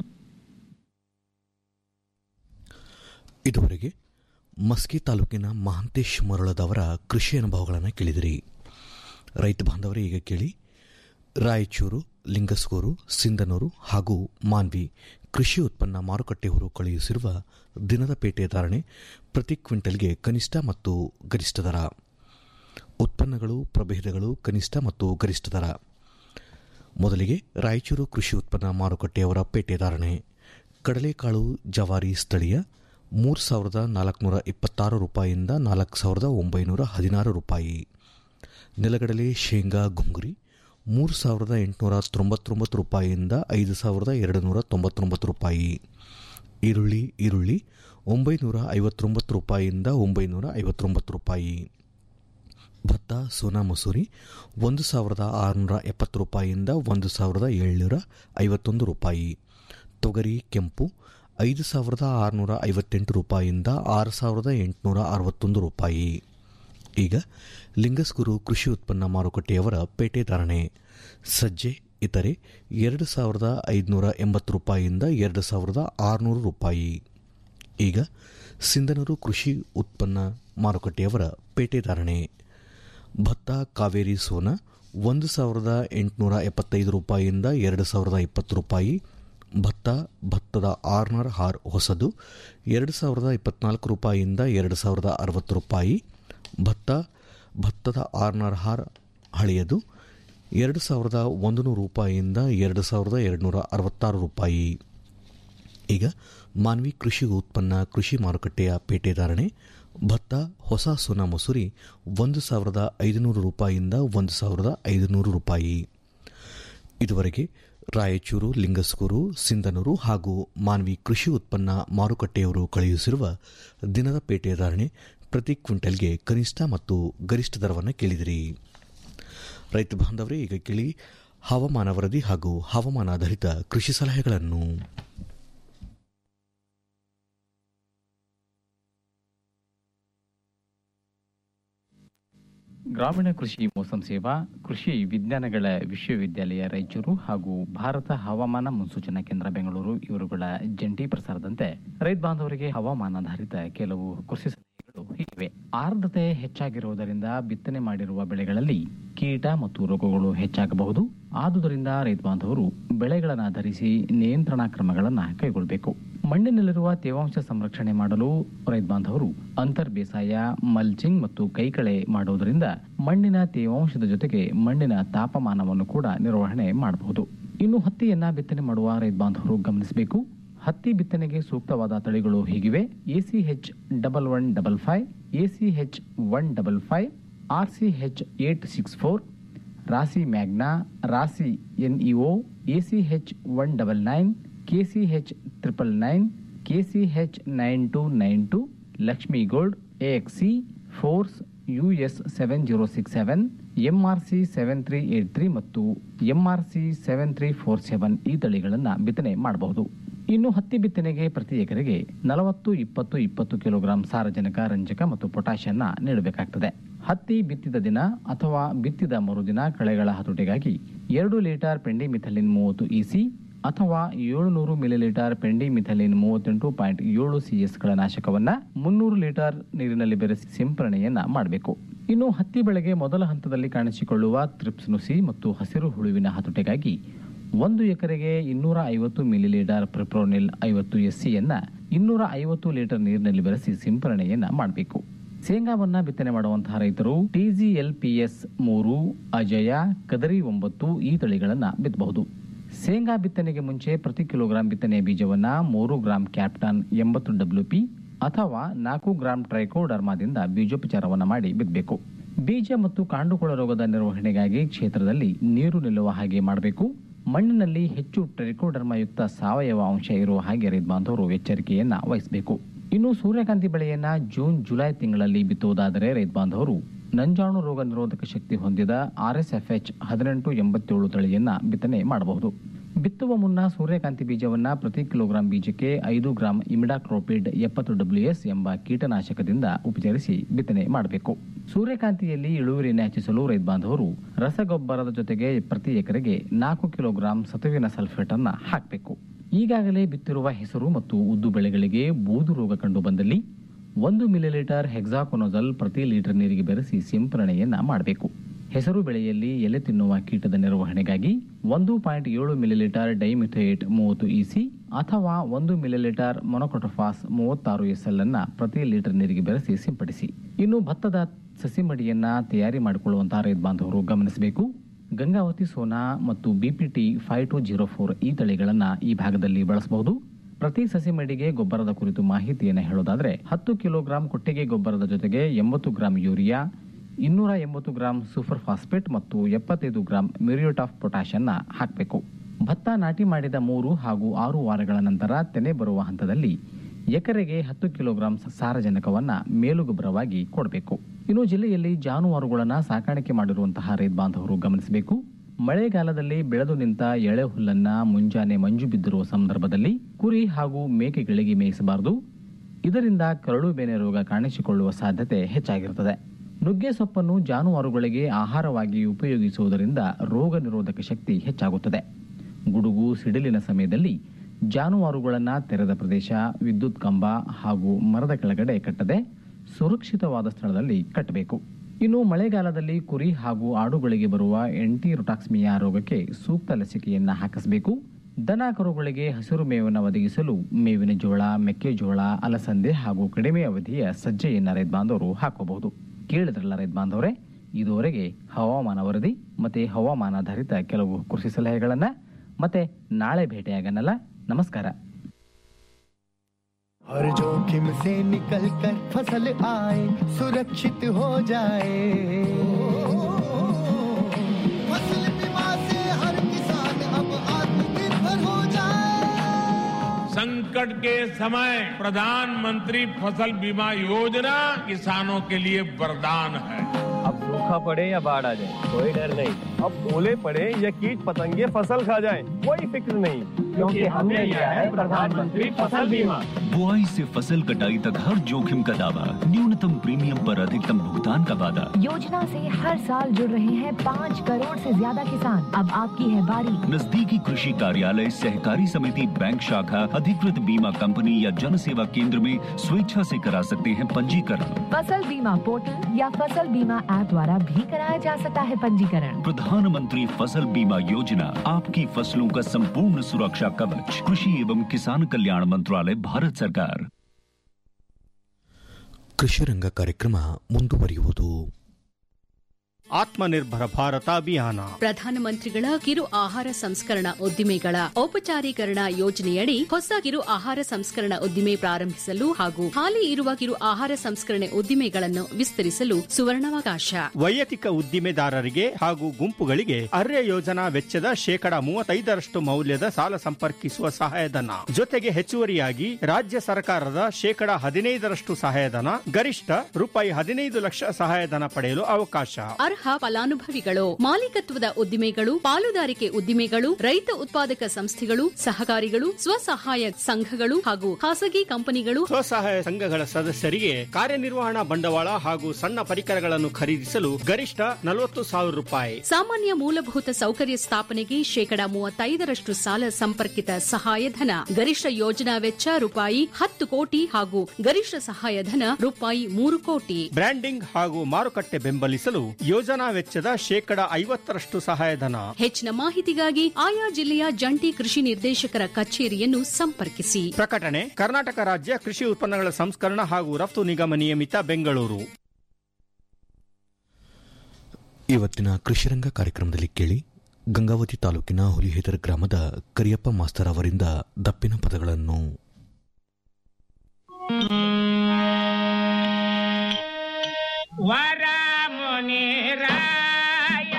[SPEAKER 2] ಇದುವರೆಗೆ ಮಸ್ಕಿ ತಾಲೂಕಿನ ಮಹಾಂತೇಶ್ ಮರಳದವರ ಕೃಷಿ ಅನುಭವಗಳನ್ನು ಕೇಳಿದಿರಿ ರೈತ ಬಾಂಧವರೇ ಈಗ ಕೇಳಿ ರಾಯಚೂರು ಲಿಂಗಸ್ಗೂರು ಸಿಂಧನೂರು ಹಾಗೂ ಮಾನ್ವಿ ಕೃಷಿ ಉತ್ಪನ್ನ ಮಾರುಕಟ್ಟೆ ಹೊರ ಕಳುಹಿಸಿರುವ ದಿನದ ಪೇಟೆ ಧಾರಣೆ ಪ್ರತಿ ಕ್ವಿಂಟಲ್ಗೆ ಕನಿಷ್ಠ ಮತ್ತು ಗರಿಷ್ಠ ದರ ಉತ್ಪನ್ನಗಳು ಪ್ರಭೇದಗಳು ಕನಿಷ್ಠ ಮತ್ತು ಗರಿಷ್ಠ ದರ ಮೊದಲಿಗೆ ರಾಯಚೂರು ಕೃಷಿ ಉತ್ಪನ್ನ ಮಾರುಕಟ್ಟೆಯವರ ಪೇಟೆ ಧಾರಣೆ ಕಡಲೆಕಾಳು ಜವಾರಿ ಸ್ಥಳೀಯ ಮೂರು ಸಾವಿರದ ನಾಲ್ಕುನೂರ ಇಪ್ಪತ್ತಾರು ರೂಪಾಯಿಯಿಂದ ನಾಲ್ಕು ಸಾವಿರದ ಒಂಬೈನೂರ ಹದಿನಾರು ರೂಪಾಯಿ ನೆಲಗಡಲೆ ಶೇಂಗಾ ಗುಂಗುರಿ ಮೂರು ಸಾವಿರದ ಎಂಟುನೂರ ತೊಂಬತ್ತೊಂಬತ್ತು ರೂಪಾಯಿಯಿಂದ ಐದು ಸಾವಿರದ ಎರಡು ನೂರ ತೊಂಬತ್ತೊಂಬತ್ತು ರೂಪಾಯಿ ಈರುಳ್ಳಿ ಈರುಳ್ಳಿ ಒಂಬೈನೂರ ಐವತ್ತೊಂಬತ್ತು ರೂಪಾಯಿಯಿಂದ ಒಂಬೈನೂರ ಐವತ್ತೊಂಬತ್ತು ರೂಪಾಯಿ ಭತ್ತ ಸೋನಾ ಮಸೂರಿ ಒಂದು ಸಾವಿರದ ಆರುನೂರ ಎಪ್ಪತ್ತು ರೂಪಾಯಿಯಿಂದ ಒಂದು ಸಾವಿರದ ಏಳ್ನೂರ ಐವತ್ತೊಂದು ರೂಪಾಯಿ ತೊಗರಿ ಕೆಂಪು ಐದು ಸಾವಿರದ ಆರುನೂರ ಐವತ್ತೆಂಟು ರೂಪಾಯಿಯಿಂದ ಆರು ಸಾವಿರದ ಎಂಟುನೂರ ಅರವತ್ತೊಂದು ರೂಪಾಯಿ ಈಗ ಲಿಂಗಸ್ಗುರು ಕೃಷಿ ಉತ್ಪನ್ನ ಮಾರುಕಟ್ಟೆಯವರ ಪೇಟೆ ಧಾರಣೆ ಸಜ್ಜೆ ಇತರೆ ಎರಡು ಸಾವಿರದ ಐದುನೂರ ಎಂಬತ್ತು ರೂಪಾಯಿಯಿಂದ ಎರಡು ಸಾವಿರದ ಆರುನೂರು ರೂಪಾಯಿ ಈಗ ಸಿಂಧನೂರು ಕೃಷಿ ಉತ್ಪನ್ನ ಮಾರುಕಟ್ಟೆಯವರ ಪೇಟೆ ಧಾರಣೆ ಭತ್ತ ಕಾವೇರಿ ಸೋನ ಒಂದು ಸಾವಿರದ ಎಂಟುನೂರ ಎಪ್ಪತ್ತೈದು ರೂಪಾಯಿಯಿಂದ ಎರಡು ಸಾವಿರದ ಇಪ್ಪತ್ತು ರೂಪಾಯಿ ಭತ್ತ ಭತ್ತದ ಆರ್ನರ್ ಹಾರ್ ಹೊಸದು ಎರಡು ಸಾವಿರದ ಇಪ್ಪತ್ನಾಲ್ಕು ರೂಪಾಯಿಯಿಂದ ಎರಡು ಸಾವಿರದ ಅರವತ್ತು ರೂಪಾಯಿ ಭತ್ತ ಭತ್ತದ ಆರ್ನರ್ ಹಾರ್ ಹಳೆಯದು ಎರಡು ಸಾವಿರದ ಒಂದು ನೂರು ರೂಪಾಯಿಯಿಂದ ಎರಡು ಸಾವಿರದ ಎರಡುನೂರ ಅರವತ್ತಾರು ರೂಪಾಯಿ ಈಗ ಮಾನ್ವಿ ಕೃಷಿ ಉತ್ಪನ್ನ ಕೃಷಿ ಮಾರುಕಟ್ಟೆಯ ಪೇಟೆ ಧಾರಣೆ ಭತ್ತ ಹೊಸ ಸೋನಾ ಮಸೂರಿ ಒಂದು ಸಾವಿರದ ಐದುನೂರು ರೂಪಾಯಿಯಿಂದ ಒಂದು ಸಾವಿರದ ಐದುನೂರು ರೂಪಾಯಿ ಇದುವರೆಗೆ ರಾಯಚೂರು ಲಿಂಗಸ್ಕೂರು ಸಿಂಧನೂರು ಹಾಗೂ ಮಾನ್ವಿ ಕೃಷಿ ಉತ್ಪನ್ನ ಮಾರುಕಟ್ಟೆಯವರು ಕಳುಹಿಸಿರುವ ದಿನದ ಪೇಟೆ ಧಾರಣೆ ಪ್ರತಿ ಕ್ವಿಂಟಲ್ಗೆ ಕನಿಷ್ಠ ಮತ್ತು ಗರಿಷ್ಠ ದರವನ್ನು ಕೇಳಿದಿರಿ ರೈತ ಬಾಂಧವರೇ ಈಗ ಕೇಳಿ ಹವಾಮಾನ ವರದಿ ಹಾಗೂ ಹವಾಮಾನಾಧಾರಿತ ಕೃಷಿ ಸಲಹೆಗಳನ್ನು
[SPEAKER 11] ಗ್ರಾಮೀಣ ಕೃಷಿ ಮೋಸಂ ಸೇವಾ ಕೃಷಿ ವಿಜ್ಞಾನಗಳ ವಿಶ್ವವಿದ್ಯಾಲಯ ರಾಯಚೂರು ಹಾಗೂ ಭಾರತ ಹವಾಮಾನ ಮುನ್ಸೂಚನಾ ಕೇಂದ್ರ ಬೆಂಗಳೂರು ಇವರುಗಳ ಜಂಟಿ ಪ್ರಸಾರದಂತೆ ರೈತ ಬಾಂಧವರಿಗೆ ಹವಾಮಾನಾಧಾರಿತ ಕೆಲವು ಕೃಷಿ ಸಲಹೆಗಳು ಹೀಗಿವೆ ಆರ್ದ್ರತೆ ಹೆಚ್ಚಾಗಿರುವುದರಿಂದ ಬಿತ್ತನೆ ಮಾಡಿರುವ ಬೆಳೆಗಳಲ್ಲಿ ಕೀಟ ಮತ್ತು ರೋಗಗಳು ಹೆಚ್ಚಾಗಬಹುದು ಆದುದರಿಂದ ರೈತ ಬಾಂಧವರು ಬೆಳೆಗಳನ್ನು ಆಧರಿಸಿ ನಿಯಂತ್ರಣಾ ಕ್ರಮಗಳನ್ನು ಕೈಗೊಳ್ಳಬೇಕು ಮಣ್ಣಿನಲ್ಲಿರುವ ತೇವಾಂಶ ಸಂರಕ್ಷಣೆ ಮಾಡಲು ರೈತ ಬಾಂಧವರು ಅಂತರ್ ಬೇಸಾಯ ಮಲ್ಚಿಂಗ್ ಮತ್ತು ಕೈಕಳೆ ಮಾಡುವುದರಿಂದ ಮಣ್ಣಿನ ತೇವಾಂಶದ ಜೊತೆಗೆ ಮಣ್ಣಿನ ತಾಪಮಾನವನ್ನು ಕೂಡ ನಿರ್ವಹಣೆ ಮಾಡಬಹುದು ಇನ್ನು ಹತ್ತಿಯನ್ನ ಬಿತ್ತನೆ ಮಾಡುವ ರೈತ ಬಾಂಧವರು ಗಮನಿಸಬೇಕು ಹತ್ತಿ ಬಿತ್ತನೆಗೆ ಸೂಕ್ತವಾದ ತಳಿಗಳು ಹೀಗಿವೆ ACH double one double five ACH one double five R C H eight six four Rasi Magna Rasi NEO ACH one double nine KCH triple nine KCH nine two nine two Lakshmi gold AXC force US seven zero six seven MRC seven three eight three ಮತ್ತು MRC seven three four seven ಈ ತಳಿಗಳನ್ನು ಬಿತ್ತನೆ ಮಾಡಬಹುದು ಇನ್ನು ಹತ್ತಿ ಬಿತ್ತನೆಗೆ ಪ್ರತಿ ಎಕರೆಗೆ ನಲವತ್ತು ಇಪ್ಪತ್ತು ಇಪ್ಪತ್ತು ಕಿಲೋಗ್ರಾಂ ಸಾರಜನಕ ರಂಜಕ ಮತ್ತು ಪೊಟ್ಯಾಷಿಯನ್ನ ನೀಡಬೇಕಾಗ್ತದೆ ಹತ್ತಿ ಬಿತ್ತಿದ ದಿನ ಅಥವಾ ಬಿತ್ತಿದ ಮರುದಿನ ಕಳೆಗಳ ಹತೋಟಿಗಾಗಿ ಎರಡು ಲೀಟರ್ ಪೆಂಡಿಮಿಥಲಿನ್ ಮೂವತ್ತು ಇಸಿ ಅಥವಾ ಏಳುನೂರು ಮಿಲಿಲೀಟರ್ ಪೆಂಡಿಮಿಥಲಿನ್ ಮೂವತ್ತೆಂಟು ಪಾಯಿಂಟ್ ಏಳು ಸಿಎಸ್ಗಳ ನಾಶಕವನ್ನ ಮುನ್ನೂರು ಲೀಟರ್ ನೀರಿನಲ್ಲಿ ಬೆರೆಸಿ ಸಿಂಪರಣೆಯನ್ನ ಮಾಡಬೇಕು ಇನ್ನು ಹತ್ತಿ ಬೆಳೆಗೆ ಮೊದಲ ಹಂತದಲ್ಲಿ ಕಾಣಿಸಿಕೊಳ್ಳುವ ತ್ರಿಪ್ಸ್ ನುಸಿ ಮತ್ತು ಹಸಿರು ಹುಳುವಿನ ಹತೋಟಿಗಾಗಿ ಒಂದು ಎಕರೆಗೆ ಇನ್ನೂರ ಐವತ್ತು ಮಿಲಿಲೀಟರ್ ಪ್ರಿಪ್ರೋನಿಲ್ ಐವತ್ತು ಎಸ್ಸಿಯನ್ನ ಇನ್ನೂರ ಐವತ್ತು ಲೀಟರ್ ನೀರಿನಲ್ಲಿ ಬೆರೆಸಿ ಸಿಂಪರಣೆಯನ್ನ ಮಾಡಬೇಕು ಶೇಂಗಾವನ್ನ ಬಿತ್ತನೆ ಮಾಡುವಂತಹ ರೈತರು ಟಿಜಿಎಲ್ಪಿಎಸ್ ಮೂರು ಅಜಯ ಕದರಿ ಒಂಬತ್ತು ಈ ತಳಿಗಳನ್ನ ಬಿತ್ತಬಹುದು ಶೇಂಗಾ ಬಿತ್ತನೆಗೆ ಮುಂಚೆ ಪ್ರತಿ ಕಿಲೋಗ್ರಾಂ ಬಿತ್ತನೆಯ ಬೀಜವನ್ನ ಮೂರು ಗ್ರಾಂ ಕ್ಯಾಪ್ಟನ್ ಎಂಬತ್ತು ಡಬ್ಲ್ಯೂ ಪಿ ಅಥವಾ ನಾಲ್ಕು ಗ್ರಾಂ ಟ್ರೈಕೋಡರ್ಮಾದಿಂದ ಬೀಜೋಪಚಾರವನ್ನು ಮಾಡಿ ಬಿತ್ತಬೇಕು ಬೀಜ ಮತ್ತು ಕಾಂಡುಕೊಳ ರೋಗದ ನಿರ್ವಹಣೆಗಾಗಿ ಕ್ಷೇತ್ರದಲ್ಲಿ ನೀರು ನಿಲ್ಲುವ ಹಾಗೆ ಮಾಡಬೇಕು ಮಣ್ಣಿನಲ್ಲಿ ಹೆಚ್ಚು ಟ್ರೈಕೋಡರ್ಮಯುಕ್ತ ಸಾವಯವ ಅಂಶ ಇರುವ ಹಾಗೆ ರೈತ ಬಾಂಧವರು ಎಚ್ಚರಿಕೆಯನ್ನ ವಹಿಸಬೇಕು ಇನ್ನು ಸೂರ್ಯಕಾಂತಿ ಬೆಳೆಯನ್ನ ಜೂನ್ ಜುಲೈ ತಿಂಗಳಲ್ಲಿ ಬಿತ್ತುವುದಾದರೆ ರೈತ ಬಾಂಧವರು ನಂಜಾಣು ರೋಗ ನಿರೋಧಕ ಶಕ್ತಿ ಹೊಂದಿದ ಆರ್ಎಸ್ಎಫ್ಎಚ್ ಹದಿನೆಂಟು ಎಂಬತ್ತೇಳು ತಳಿಯನ್ನ ಬಿತ್ತನೆ ಮಾಡಬಹುದು ಬಿತ್ತುವ ಮುನ್ನ ಸೂರ್ಯಕಾಂತಿ ಬೀಜವನ್ನ ಪ್ರತಿ ಕಿಲೋಗ್ರಾಂ ಬೀಜಕ್ಕೆ ಐದು ಗ್ರಾಂ ಇಮಿಡಾಕ್ರೋಪಿಡ್ ಎಪ್ಪತ್ತು ಡಬ್ಲ್ಯೂಎಸ್ ಎಂಬ ಕೀಟನಾಶಕದಿಂದ ಉಪಚರಿಸಿ ಬಿತ್ತನೆ ಮಾಡಬೇಕು ಸೂರ್ಯಕಾಂತಿಯಲ್ಲಿ ಇಳುವರಿಯನ್ನು ಹೆಚ್ಚಿಸಲು ರೈತ ಬಾಂಧವರು ರಸಗೊಬ್ಬರದ ಜೊತೆಗೆ ಪ್ರತಿ ಎಕರೆಗೆ ನಾಲ್ಕು ಕಿಲೋಗ್ರಾಂ ಸತುವಿನ ಸಲ್ಫೇಟ್ ಅನ್ನ ಹಾಕಬೇಕು ಈಗಾಗಲೇ ಬಿತ್ತಿರುವ ಹೆಸರು ಮತ್ತು ಉದ್ದು ಬೆಳೆಗಳಿಗೆ ಬೂದು ರೋಗ ಕಂಡು ಬಂದಲ್ಲಿ ಒಂದು ಮಿಲಿಲೀಟರ್ ಹೆಕ್ಸಾಕೊನೋಜಲ್ ಪ್ರತಿ ಲೀಟರ್ ನೀರಿಗೆ ಬೆರೆಸಿ ಸಿಂಪರಣೆಯನ್ನ ಮಾಡಬೇಕು ಹೆಸರು ಬೆಳೆಯಲ್ಲಿ ಎಲೆ ತಿನ್ನುವ ಕೀಟದ ನಿರ್ವಹಣೆಗಾಗಿ ಒಂದು ಪಾಯಿಂಟ್ ಏಳು ಮಿಲಿಲೀಟರ್ ಡೈಮಿಥೇಟ್ ಮೂವತ್ತು ಇಸಿ ಅಥವಾ ಒಂದು ಮಿಲಿಲೀಟರ್ ಮೊನೊಕೊಟೊಫಾಸ್ ಮೂವತ್ತಾರು ಎಸ್ಎಲ್ ಅನ್ನ ಪ್ರತಿ ಲೀಟರ್ ನೀರಿಗೆ ಬೆರೆಸಿ ಸಿಂಪಡಿಸಿ ಇನ್ನು ಭತ್ತದ ಸಸಿ ಮಡಿಯನ್ನ ತಯಾರಿ ಮಾಡಿಕೊಳ್ಳುವಂತಹ ರೈತ ಬಾಂಧವರು ಗಮನಿಸಬೇಕು ಗಂಗಾವತಿ ಸೋನಾ ಮತ್ತು BPT five two zero four ಈ ತಳಿಗಳನ್ನ ಈ ಭಾಗದಲ್ಲಿ ಬಳಸಬಹುದು ಪ್ರತಿ ಸಸಿ ಮಡಿಗೆ ಗೊಬ್ಬರದ ಕುರಿತು ಮಾಹಿತಿಯನ್ನು ಹೇಳೋದಾದ್ರೆ ಹತ್ತು ಕಿಲೋಗ್ರಾಂ ಕೊಟ್ಟಿಗೆ ಗೊಬ್ಬರದ ಜೊತೆಗೆ ಎಂಬತ್ತು ಗ್ರಾಂ ಯೂರಿಯಾ ಇನ್ನೂರ ಎಂಬತ್ತು ಗ್ರಾಂ ಸೂಪರ್ ಫಾಸ್ಫೇಟ್ ಮತ್ತು ಎಪ್ಪತ್ತೈದು ಗ್ರಾಂ ಮ್ಯೂರಿಯೋಟ್ ಆಫ್ ಪೊಟ್ಯಾಷ್ ಅನ್ನ ಹಾಕಬೇಕು ಭತ್ತ ನಾಟಿ ಮಾಡಿದ ಮೂರು ಹಾಗೂ ಆರು ವಾರಗಳ ನಂತರ ತೆನೆ ಬರುವ ಹಂತದಲ್ಲಿ ಎಕರೆಗೆ ಹತ್ತು ಕಿಲೋಗ್ರಾಂ ಸಾರಜನಕವನ್ನ ಮೇಲುಗೊಬ್ಬರವಾಗಿ ಕೊಡಬೇಕು ಇನ್ನು ಜಿಲ್ಲೆಯಲ್ಲಿ ಜಾನುವಾರುಗಳನ್ನ ಸಾಕಾಣಿಕೆ ಮಾಡಿರುವಂತಹ ರೈತ ಬಾಂಧವರು ಗಮನಿಸಬೇಕು ಮಳೆಗಾಲದಲ್ಲಿ ಬೆಳೆದು ನಿಂತ ಎಳೆ ಹುಲ್ಲನ್ನ ಮುಂಜಾನೆ ಮಂಜು ಬಿದ್ದಿರುವ ಸಂದರ್ಭದಲ್ಲಿ ಕುರಿ ಹಾಗೂ ಮೇಕೆಗಳಿಗೆ ಮೇಯಿಸಬಾರದು ಇದರಿಂದ ಕರಳು ಬೇನೆ ರೋಗ ಕಾಣಿಸಿಕೊಳ್ಳುವ ಸಾಧ್ಯತೆ ಹೆಚ್ಚಾಗಿರುತ್ತದೆ ನುಗ್ಗೆ ಸೊಪ್ಪನ್ನು ಜಾನುವಾರುಗಳಿಗೆ ಆಹಾರವಾಗಿ ಉಪಯೋಗಿಸುವುದರಿಂದ ರೋಗ ನಿರೋಧಕ ಶಕ್ತಿ ಹೆಚ್ಚಾಗುತ್ತದೆ ಗುಡುಗು ಸಿಡಿಲಿನ ಸಮಯದಲ್ಲಿ ಜಾನುವಾರುಗಳನ್ನು ತೆರೆದ ಪ್ರದೇಶ ವಿದ್ಯುತ್ ಕಂಬ ಹಾಗೂ ಮರದ ಕೆಳಗಡೆ ಕಟ್ಟದೆ ಸುರಕ್ಷಿತವಾದ ಸ್ಥಳದಲ್ಲಿ ಕಟ್ಟಬೇಕು ಇನ್ನು ಮಳೆಗಾಲದಲ್ಲಿ ಕುರಿ ಹಾಗೂ ಆಡುಗಳಿಗೆ ಬರುವ ಎಂಟಿ ರೊಟಾಕ್ಸ್ಮಿಯಾ ರೋಗಕ್ಕೆ ಸೂಕ್ತ ಲಸಿಕೆಯನ್ನು ಹಾಕಿಸಬೇಕು ದನ ಕರುಗಳಿಗೆ ಹಸಿರು ಮೇವನ್ನು ಒದಗಿಸಲು ಮೇವಿನ ಜೋಳ ಮೆಕ್ಕೆಜೋಳ ಅಲಸಂದೆ ಹಾಗೂ ಕಡಿಮೆ ಅವಧಿಯ ಸಜ್ಜೆಯನ್ನು ರೈತ ಬಾಂಧವರು ಹಾಕಬಹುದು ಕೇಳಿದ್ರಲ್ಲ ರೈತ ಬಾಂಧವರೇ ಇದುವರೆಗೆ ಹವಾಮಾನ ವರದಿ ಮತ್ತೆ ಹವಾಮಾನಾಧಾರಿತ ಕೆಲವು ಕೃಷಿ ಸಲಹೆಗಳನ್ನ ಮತ್ತೆ ನಾಳೆ ಭೇಟಿಯಾಗನಲ್ಲ ನಮಸ್ಕಾರ
[SPEAKER 6] हर जोखिम से निकल कर फसल आए सुरक्षित हो जाए फसल बीमा से हर किसान अब आत्मनिर्भर हो जाए
[SPEAKER 12] संकट के समय प्रधानमंत्री फसल बीमा योजना किसानों के लिए वरदान है
[SPEAKER 13] अब सूखा पड़े या बाढ़ आ जाए कोई डर नहीं अब ओले पड़े या कीट पतंगे फसल खा जाए कोई फिक्र नहीं क्योंकि हमने लिया है प्रधानमंत्री फसल बीमा
[SPEAKER 14] बुआई से फसल कटाई तक हर जोखिम का दावा न्यूनतम प्रीमियम पर अधिकतम भुगतान का वादा
[SPEAKER 15] योजना से हर साल जुड़ रहे हैं पाँच करोड़ से ज्यादा किसान अब आपकी है बारी
[SPEAKER 14] नजदीकी कृषि कार्यालय सहकारी समिति बैंक शाखा अधिकृत बीमा कंपनी या जन सेवा केंद्र में स्वेच्छा से करा सकते हैं पंजीकरण
[SPEAKER 15] फसल बीमा पोर्टल या फसल बीमा ऐप द्वारा भी कराया जा सकता है पंजीकरण
[SPEAKER 14] प्रधानमंत्री फसल बीमा योजना आपकी फसलों का संपूर्ण सुरक्षा कवच कृषि एवं किसान कल्याण मंत्रालय भारत सरकार
[SPEAKER 2] ಕೃಷಿರಂಗ ಕಾರ್ಯಕ್ರಮ ಮುಂದುವರಿಯುವುದು
[SPEAKER 16] ಆತ್ಮನಿರ್ಭರ ಭಾರತ ಅಭಿಯಾನ
[SPEAKER 17] ಪ್ರಧಾನಮಂತ್ರಿಗಳ ಕಿರು ಆಹಾರ ಸಂಸ್ಕರಣಾ ಉದ್ದಿಮೆಗಳ ಔಪಚಾರೀಕರಣ ಯೋಜನೆಯಡಿ ಹೊಸ ಕಿರು ಆಹಾರ ಸಂಸ್ಕರಣಾ ಉದ್ದಿಮೆ ಪ್ರಾರಂಭಿಸಲು ಹಾಗೂ ಹಾಲಿ ಇರುವ ಕಿರು ಆಹಾರ ಸಂಸ್ಕರಣೆ ಉದ್ದಿಮೆಗಳನ್ನು ವಿಸ್ತರಿಸಲು ಸುವರ್ಣಾವಕಾಶ
[SPEAKER 16] ವೈಯಕ್ತಿಕ ಉದ್ದಿಮೆದಾರರಿಗೆ ಹಾಗೂ ಗುಂಪುಗಳಿಗೆ ಅರ್ಯ ಯೋಜನಾ ವೆಚ್ಚದ ಶೇಕಡ ಮೂವತ್ತೈದರಷ್ಟು ಮೌಲ್ಯದ ಸಾಲ ಸಂಪರ್ಕಿಸುವ ಸಹಾಯಧನ ಜೊತೆಗೆ ಹೆಚ್ಚುವರಿಯಾಗಿ ರಾಜ್ಯ ಸರ್ಕಾರದ ಶೇಕಡ ಹದಿನೈದರಷ್ಟು ಸಹಾಯಧನ ಗರಿಷ್ಠ ರೂಪಾಯಿ ಹದಿನೈದು ಲಕ್ಷ ಸಹಾಯಧನ ಪಡೆಯಲು ಅವಕಾಶ
[SPEAKER 17] ಅರ್ಹ ಫಲಾನುಭವಿಗಳು ಮಾಲೀಕತ್ವದ ಉದ್ದಿಮೆಗಳು ಪಾಲುದಾರಿಕೆ ಉದ್ದಿಮೆಗಳು ರೈತ ಉತ್ಪಾದಕ ಸಂಸ್ಥೆಗಳು ಸಹಕಾರಿಗಳು ಸ್ವಸಹಾಯ ಸಂಘಗಳು ಹಾಗೂ ಖಾಸಗಿ ಕಂಪನಿಗಳು
[SPEAKER 16] ಸ್ವಸಹಾಯ ಸಂಘಗಳ ಸದಸ್ಯರಿಗೆ ಕಾರ್ಯನಿರ್ವಹಣಾ ಬಂಡವಾಳ ಹಾಗೂ ಸಣ್ಣ ಪರಿಕರಗಳನ್ನು ಖರೀದಿಸಲು ಗರಿಷ್ಠ ನಲವತ್ತು ಸಾವಿರ ರೂಪಾಯಿ
[SPEAKER 17] ಸಾಮಾನ್ಯ ಮೂಲಭೂತ ಸೌಕರ್ಯ ಸ್ಥಾಪನೆಗೆ ಶೇಕಡ ಮೂವತ್ತೈದರಷ್ಟು ಸಾಲ ಸಂಪರ್ಕಿತ ಸಹಾಯಧನ ಗರಿಷ್ಠ ಯೋಜನಾ ವೆಚ್ಚ ರೂಪಾಯಿ ಹತ್ತು ಕೋಟಿ ಹಾಗೂ ಗರಿಷ್ಠ ಸಹಾಯಧನ ರೂಪಾಯಿ ಮೂರು ಕೋಟಿ
[SPEAKER 16] ಬ್ರ್ಯಾಂಡಿಂಗ್ ಹಾಗೂ ಮಾರುಕಟ್ಟೆ ಬೆಂಬಲಿಸಲು ಯೋಜನಾ ವೆಚ್ಚದ ಶೇಕಡ ಐವತ್ತರಷ್ಟು ಸಹಾಯಧನ
[SPEAKER 17] ಹೆಚ್ಚಿನ ಮಾಹಿತಿಗಾಗಿ ಆಯಾ ಜಿಲ್ಲೆಯ ಜಂಟಿ ಕೃಷಿ ನಿರ್ದೇಶಕರ ಕಚೇರಿಯನ್ನು ಸಂಪರ್ಕಿಸಿ
[SPEAKER 16] ಪ್ರಕಟಣೆ ಕರ್ನಾಟಕ ರಾಜ್ಯ ಕೃಷಿ ಉತ್ಪನ್ನಗಳ ಸಂಸ್ಕರಣ ಹಾಗೂ ರಫ್ತು ನಿಗಮ ನಿಯಮಿತ ಬೆಂಗಳೂರು
[SPEAKER 2] ಇವತ್ತಿನ ಕೃಷಿರಂಗ ಕಾರ್ಯಕ್ರಮದಲ್ಲಿ ಕೇಳಿ ಗಂಗಾವತಿ ತಾಲೂಕಿನ ಹುಲಿಹೇದರ ಗ್ರಾಮದ ಕರಿಯಪ್ಪ ಮಾಸ್ತರ್ ಅವರಿಂದ ದಪ್ಪಿನ ಪದಗಳನ್ನು
[SPEAKER 18] ವರ ಮುನಿರಾಯ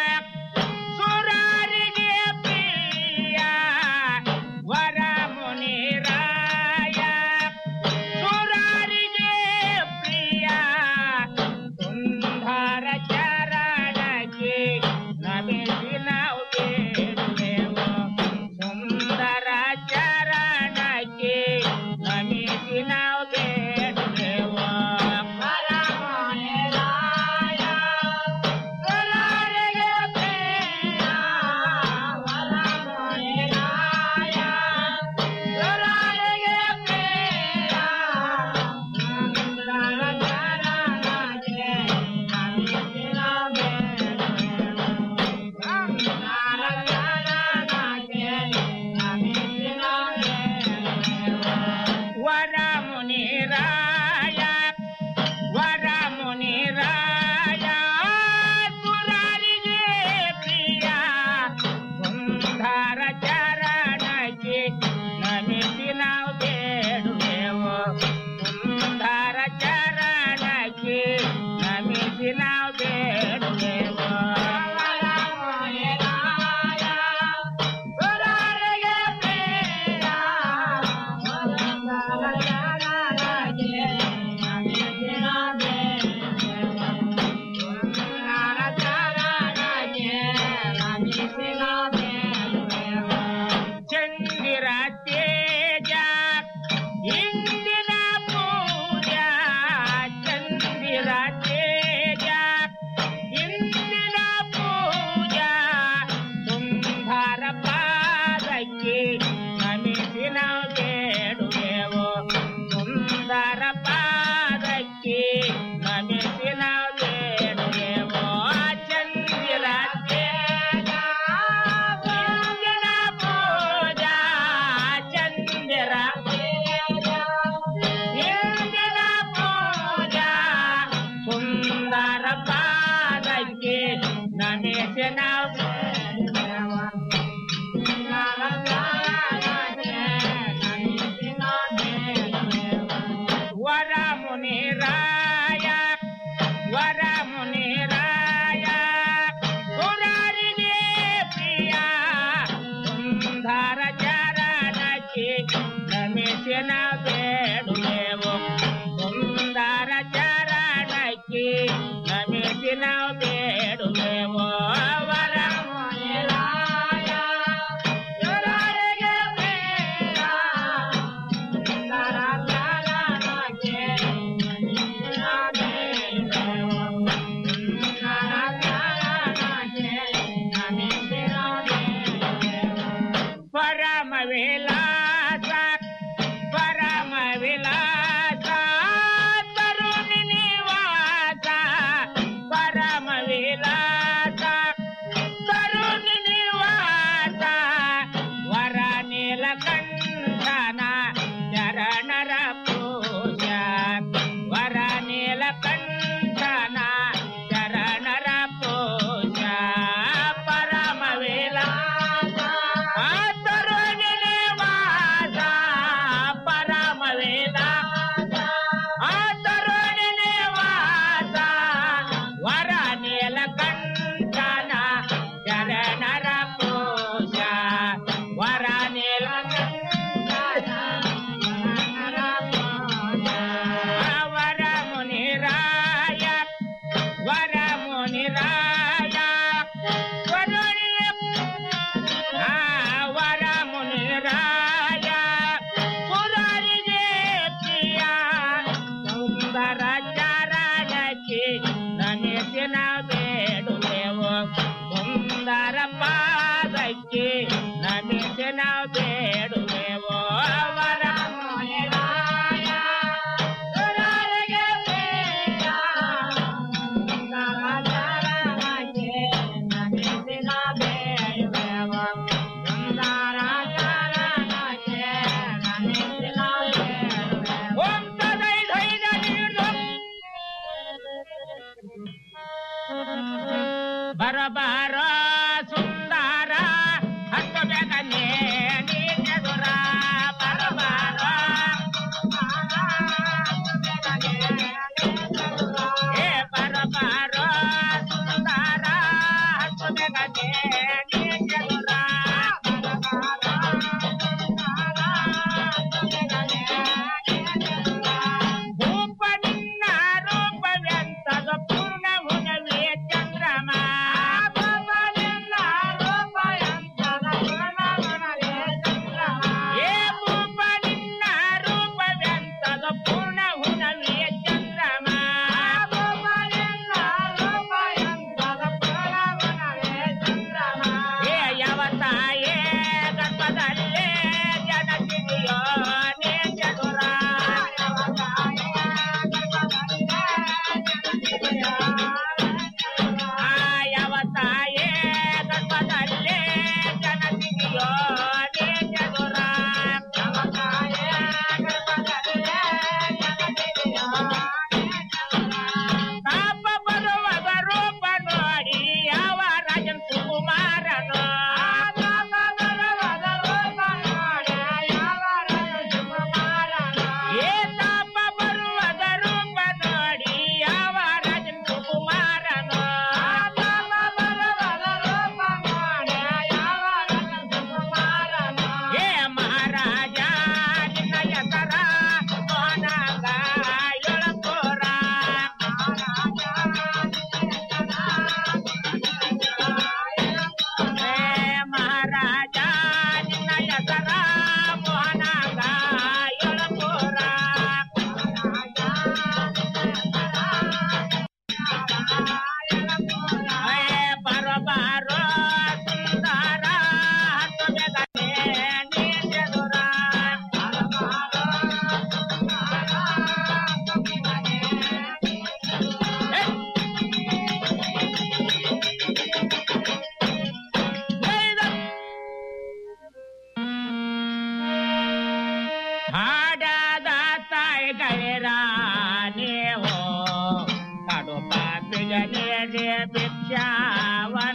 [SPEAKER 18] ಸುರಾರಿಗೆ ಪ್ರಿಯ ವರ ಮುನಿರಾಯ ಸುರಾರಿಗೆ ಪ್ರಿಯ ಸುಂದರ ಚರಣಕ್ಕೆ ನಮಿಸಿ ನಾವು ಬೇಡುವೆವು ಸುಂದರ ಚರಣಕ್ಕೆ ನಮಿಸಿನ ಬೇಡುವೆವು ಸುಂದರ ಚರಣಕ್ಕೆ ನಮಿಸಿನ ಬೇಡುವೆವು ವರ ಮುನಿರಾಯ ಚರಣಗೆ ಬೇಡ ಸುಂದರ ಚರಣಕ್ಕೆ ನಮಿಸಿನ ಬೇಡುವೆವು ಸುಂದರ ಚರಣಕ್ಕೆ ನಮಿಸಿನ ಪರಮ ವಿಲಾಸ ಪರಮ ವಿಲಾಸ ತರುಣಿ ನಿವಾಸ ಪರಮ ವಿಲಾಸ ತರುಣಿ ನಿವಾಸ ವರ ನೀಲಕಂಠನ ಚರಣರ ಪೂಜ ವರ ನೀಲಕಂಠನ ಚರಣರ ಪೂಜ ಪರಮ ವಿಲಾಸ ತರುಣಿ ನಿವಾಸ ಪರಮ ವಿಲಾಸ ತರುಣಿ ನಿವಾಸ ವರ ನೀಲಕಂಠನ ಚರಣರ ಪೂಜ ವರ ನೀಲಕಂಠನ ಚರಣರ ಪೂಜ ವರ ಮುನಿರಾಯ ವರ ಮುನಿರಾಯ ವರುಣಿಯ ವರ ಮುನಿರಾಯ ಪುರಾರಿಗೆ ಪ್ರಿಯ ಸುಂದರ ಚರಣಕ್ಕೆ ನಮಿಸಿನ ಬೇಡುವೆವು ಸುಂದರ ಪಾದಕ್ಕೆ ನಮಿಸಿನ ಬೇಡುವೆವು ವರ ಮುನಿರಾಯ ಪುರಾರಿಗೆ ಪ್ರಿಯ ಸುಂದರ ಚರಣಕ್ಕೆ ನಮಿಸಿನ ಬೇಡುವೆವು ಸುಂದರ ಚರಣಕ್ಕೆ ನಮಿಸಿನ ಬೇಡುವೆವು ಓಂ ಸದೈ ಧೈರ್ಯ ನೀಡು ಬರಬಾರ ಸುಂದರ ಹತ್ತು ಬೇಗನೆ ನೀಚದುರ ಬರಬಾರ ಏ ಬರಬಾರ ಸುಂದರ ಹತ್ತು ಬೇಗನೆ ನೀಚದುರ ರೂಪ ನಿನ್ನ ರೂಪವೆಂತದ ಪೂರ್ಣ ಹುಣವೇ ಚಂದ್ರಮ ರೂಪ ನಿನ್ನ ರೂಪವೆಂತದ ಪೂರ್ಣ ಹುಣವೇ ಚಂದ್ರಮ ಏ ರೂಪ ನಿನ್ನ ರೂಪವೆಂತದ ಪೂರ್ಣ ಹುಣವೇ ಚಂದ್ರಮ ರೂಪ ನಿನ್ನ ರೂಪವೆಂತದ ಪೂರ್ಣ ಹುಣವೇ ಚಂದ್ರಮ ಏ ಯಾವ ತಾಯೇ ಗರ್ಭದಲ್ಲೇ ಜನಸಿದೆಯೋ ನೇ ಚದುರ ಯಾವ ತಾಯೇ ಗರ್ಭದಲ್ಲೇ ಜನಸಿದೆಯೋ ನೇ ಚದುರ ಯಾವ ತಾಯೇ ಗರ್ಭದಲ್ಲೇ ಜನಸಿದೆಯೋ ಪಾಪ ಬರುವದ ರೂಪ ನೋಡಿ ಯಾವ ರಾಜನ್ ಸುಕುಮಾರನು ಪಾಪ ಬರುವದ ರೂಪ ನೋಡಿ ಯಾವ ರಾಜನ್ ಸುಕುಮಾರನು ಏ ತಾಪ ಬರುವದ ರೂಪ ನೋಡಿ ಯಾವ ರಾಜನ್ ಸುಕುಮಾರನು ತಾಪ ಬರುವದ ರೂಪ ನೋಡಿ ಯಾವ ರಾಜನ್ ಸುಕುಮಾರನು ಏ ಮಹಾರಾಜ ನಿನ್ನ ಹೆಸರ ಮೋಹನಾಗ ಎಳಪುರ ಏ ಮಹಾರಾಜ ನಿನ್ನ ಹೆಸರ ಮೋಹನಾಗ ಎಳಪುರ ಏ ಬರೋ ಬಾರೋ ಸುಂದರ ಹತ್ತು ಬೆಗನೆ ನೀಚದುರ ಹಾಡಾದ ತಾಯಿಗಳಿರ ನೀವು ಕಡು ಪಾಪಿಗನೇ ಭಿಕ್ಷಾವನ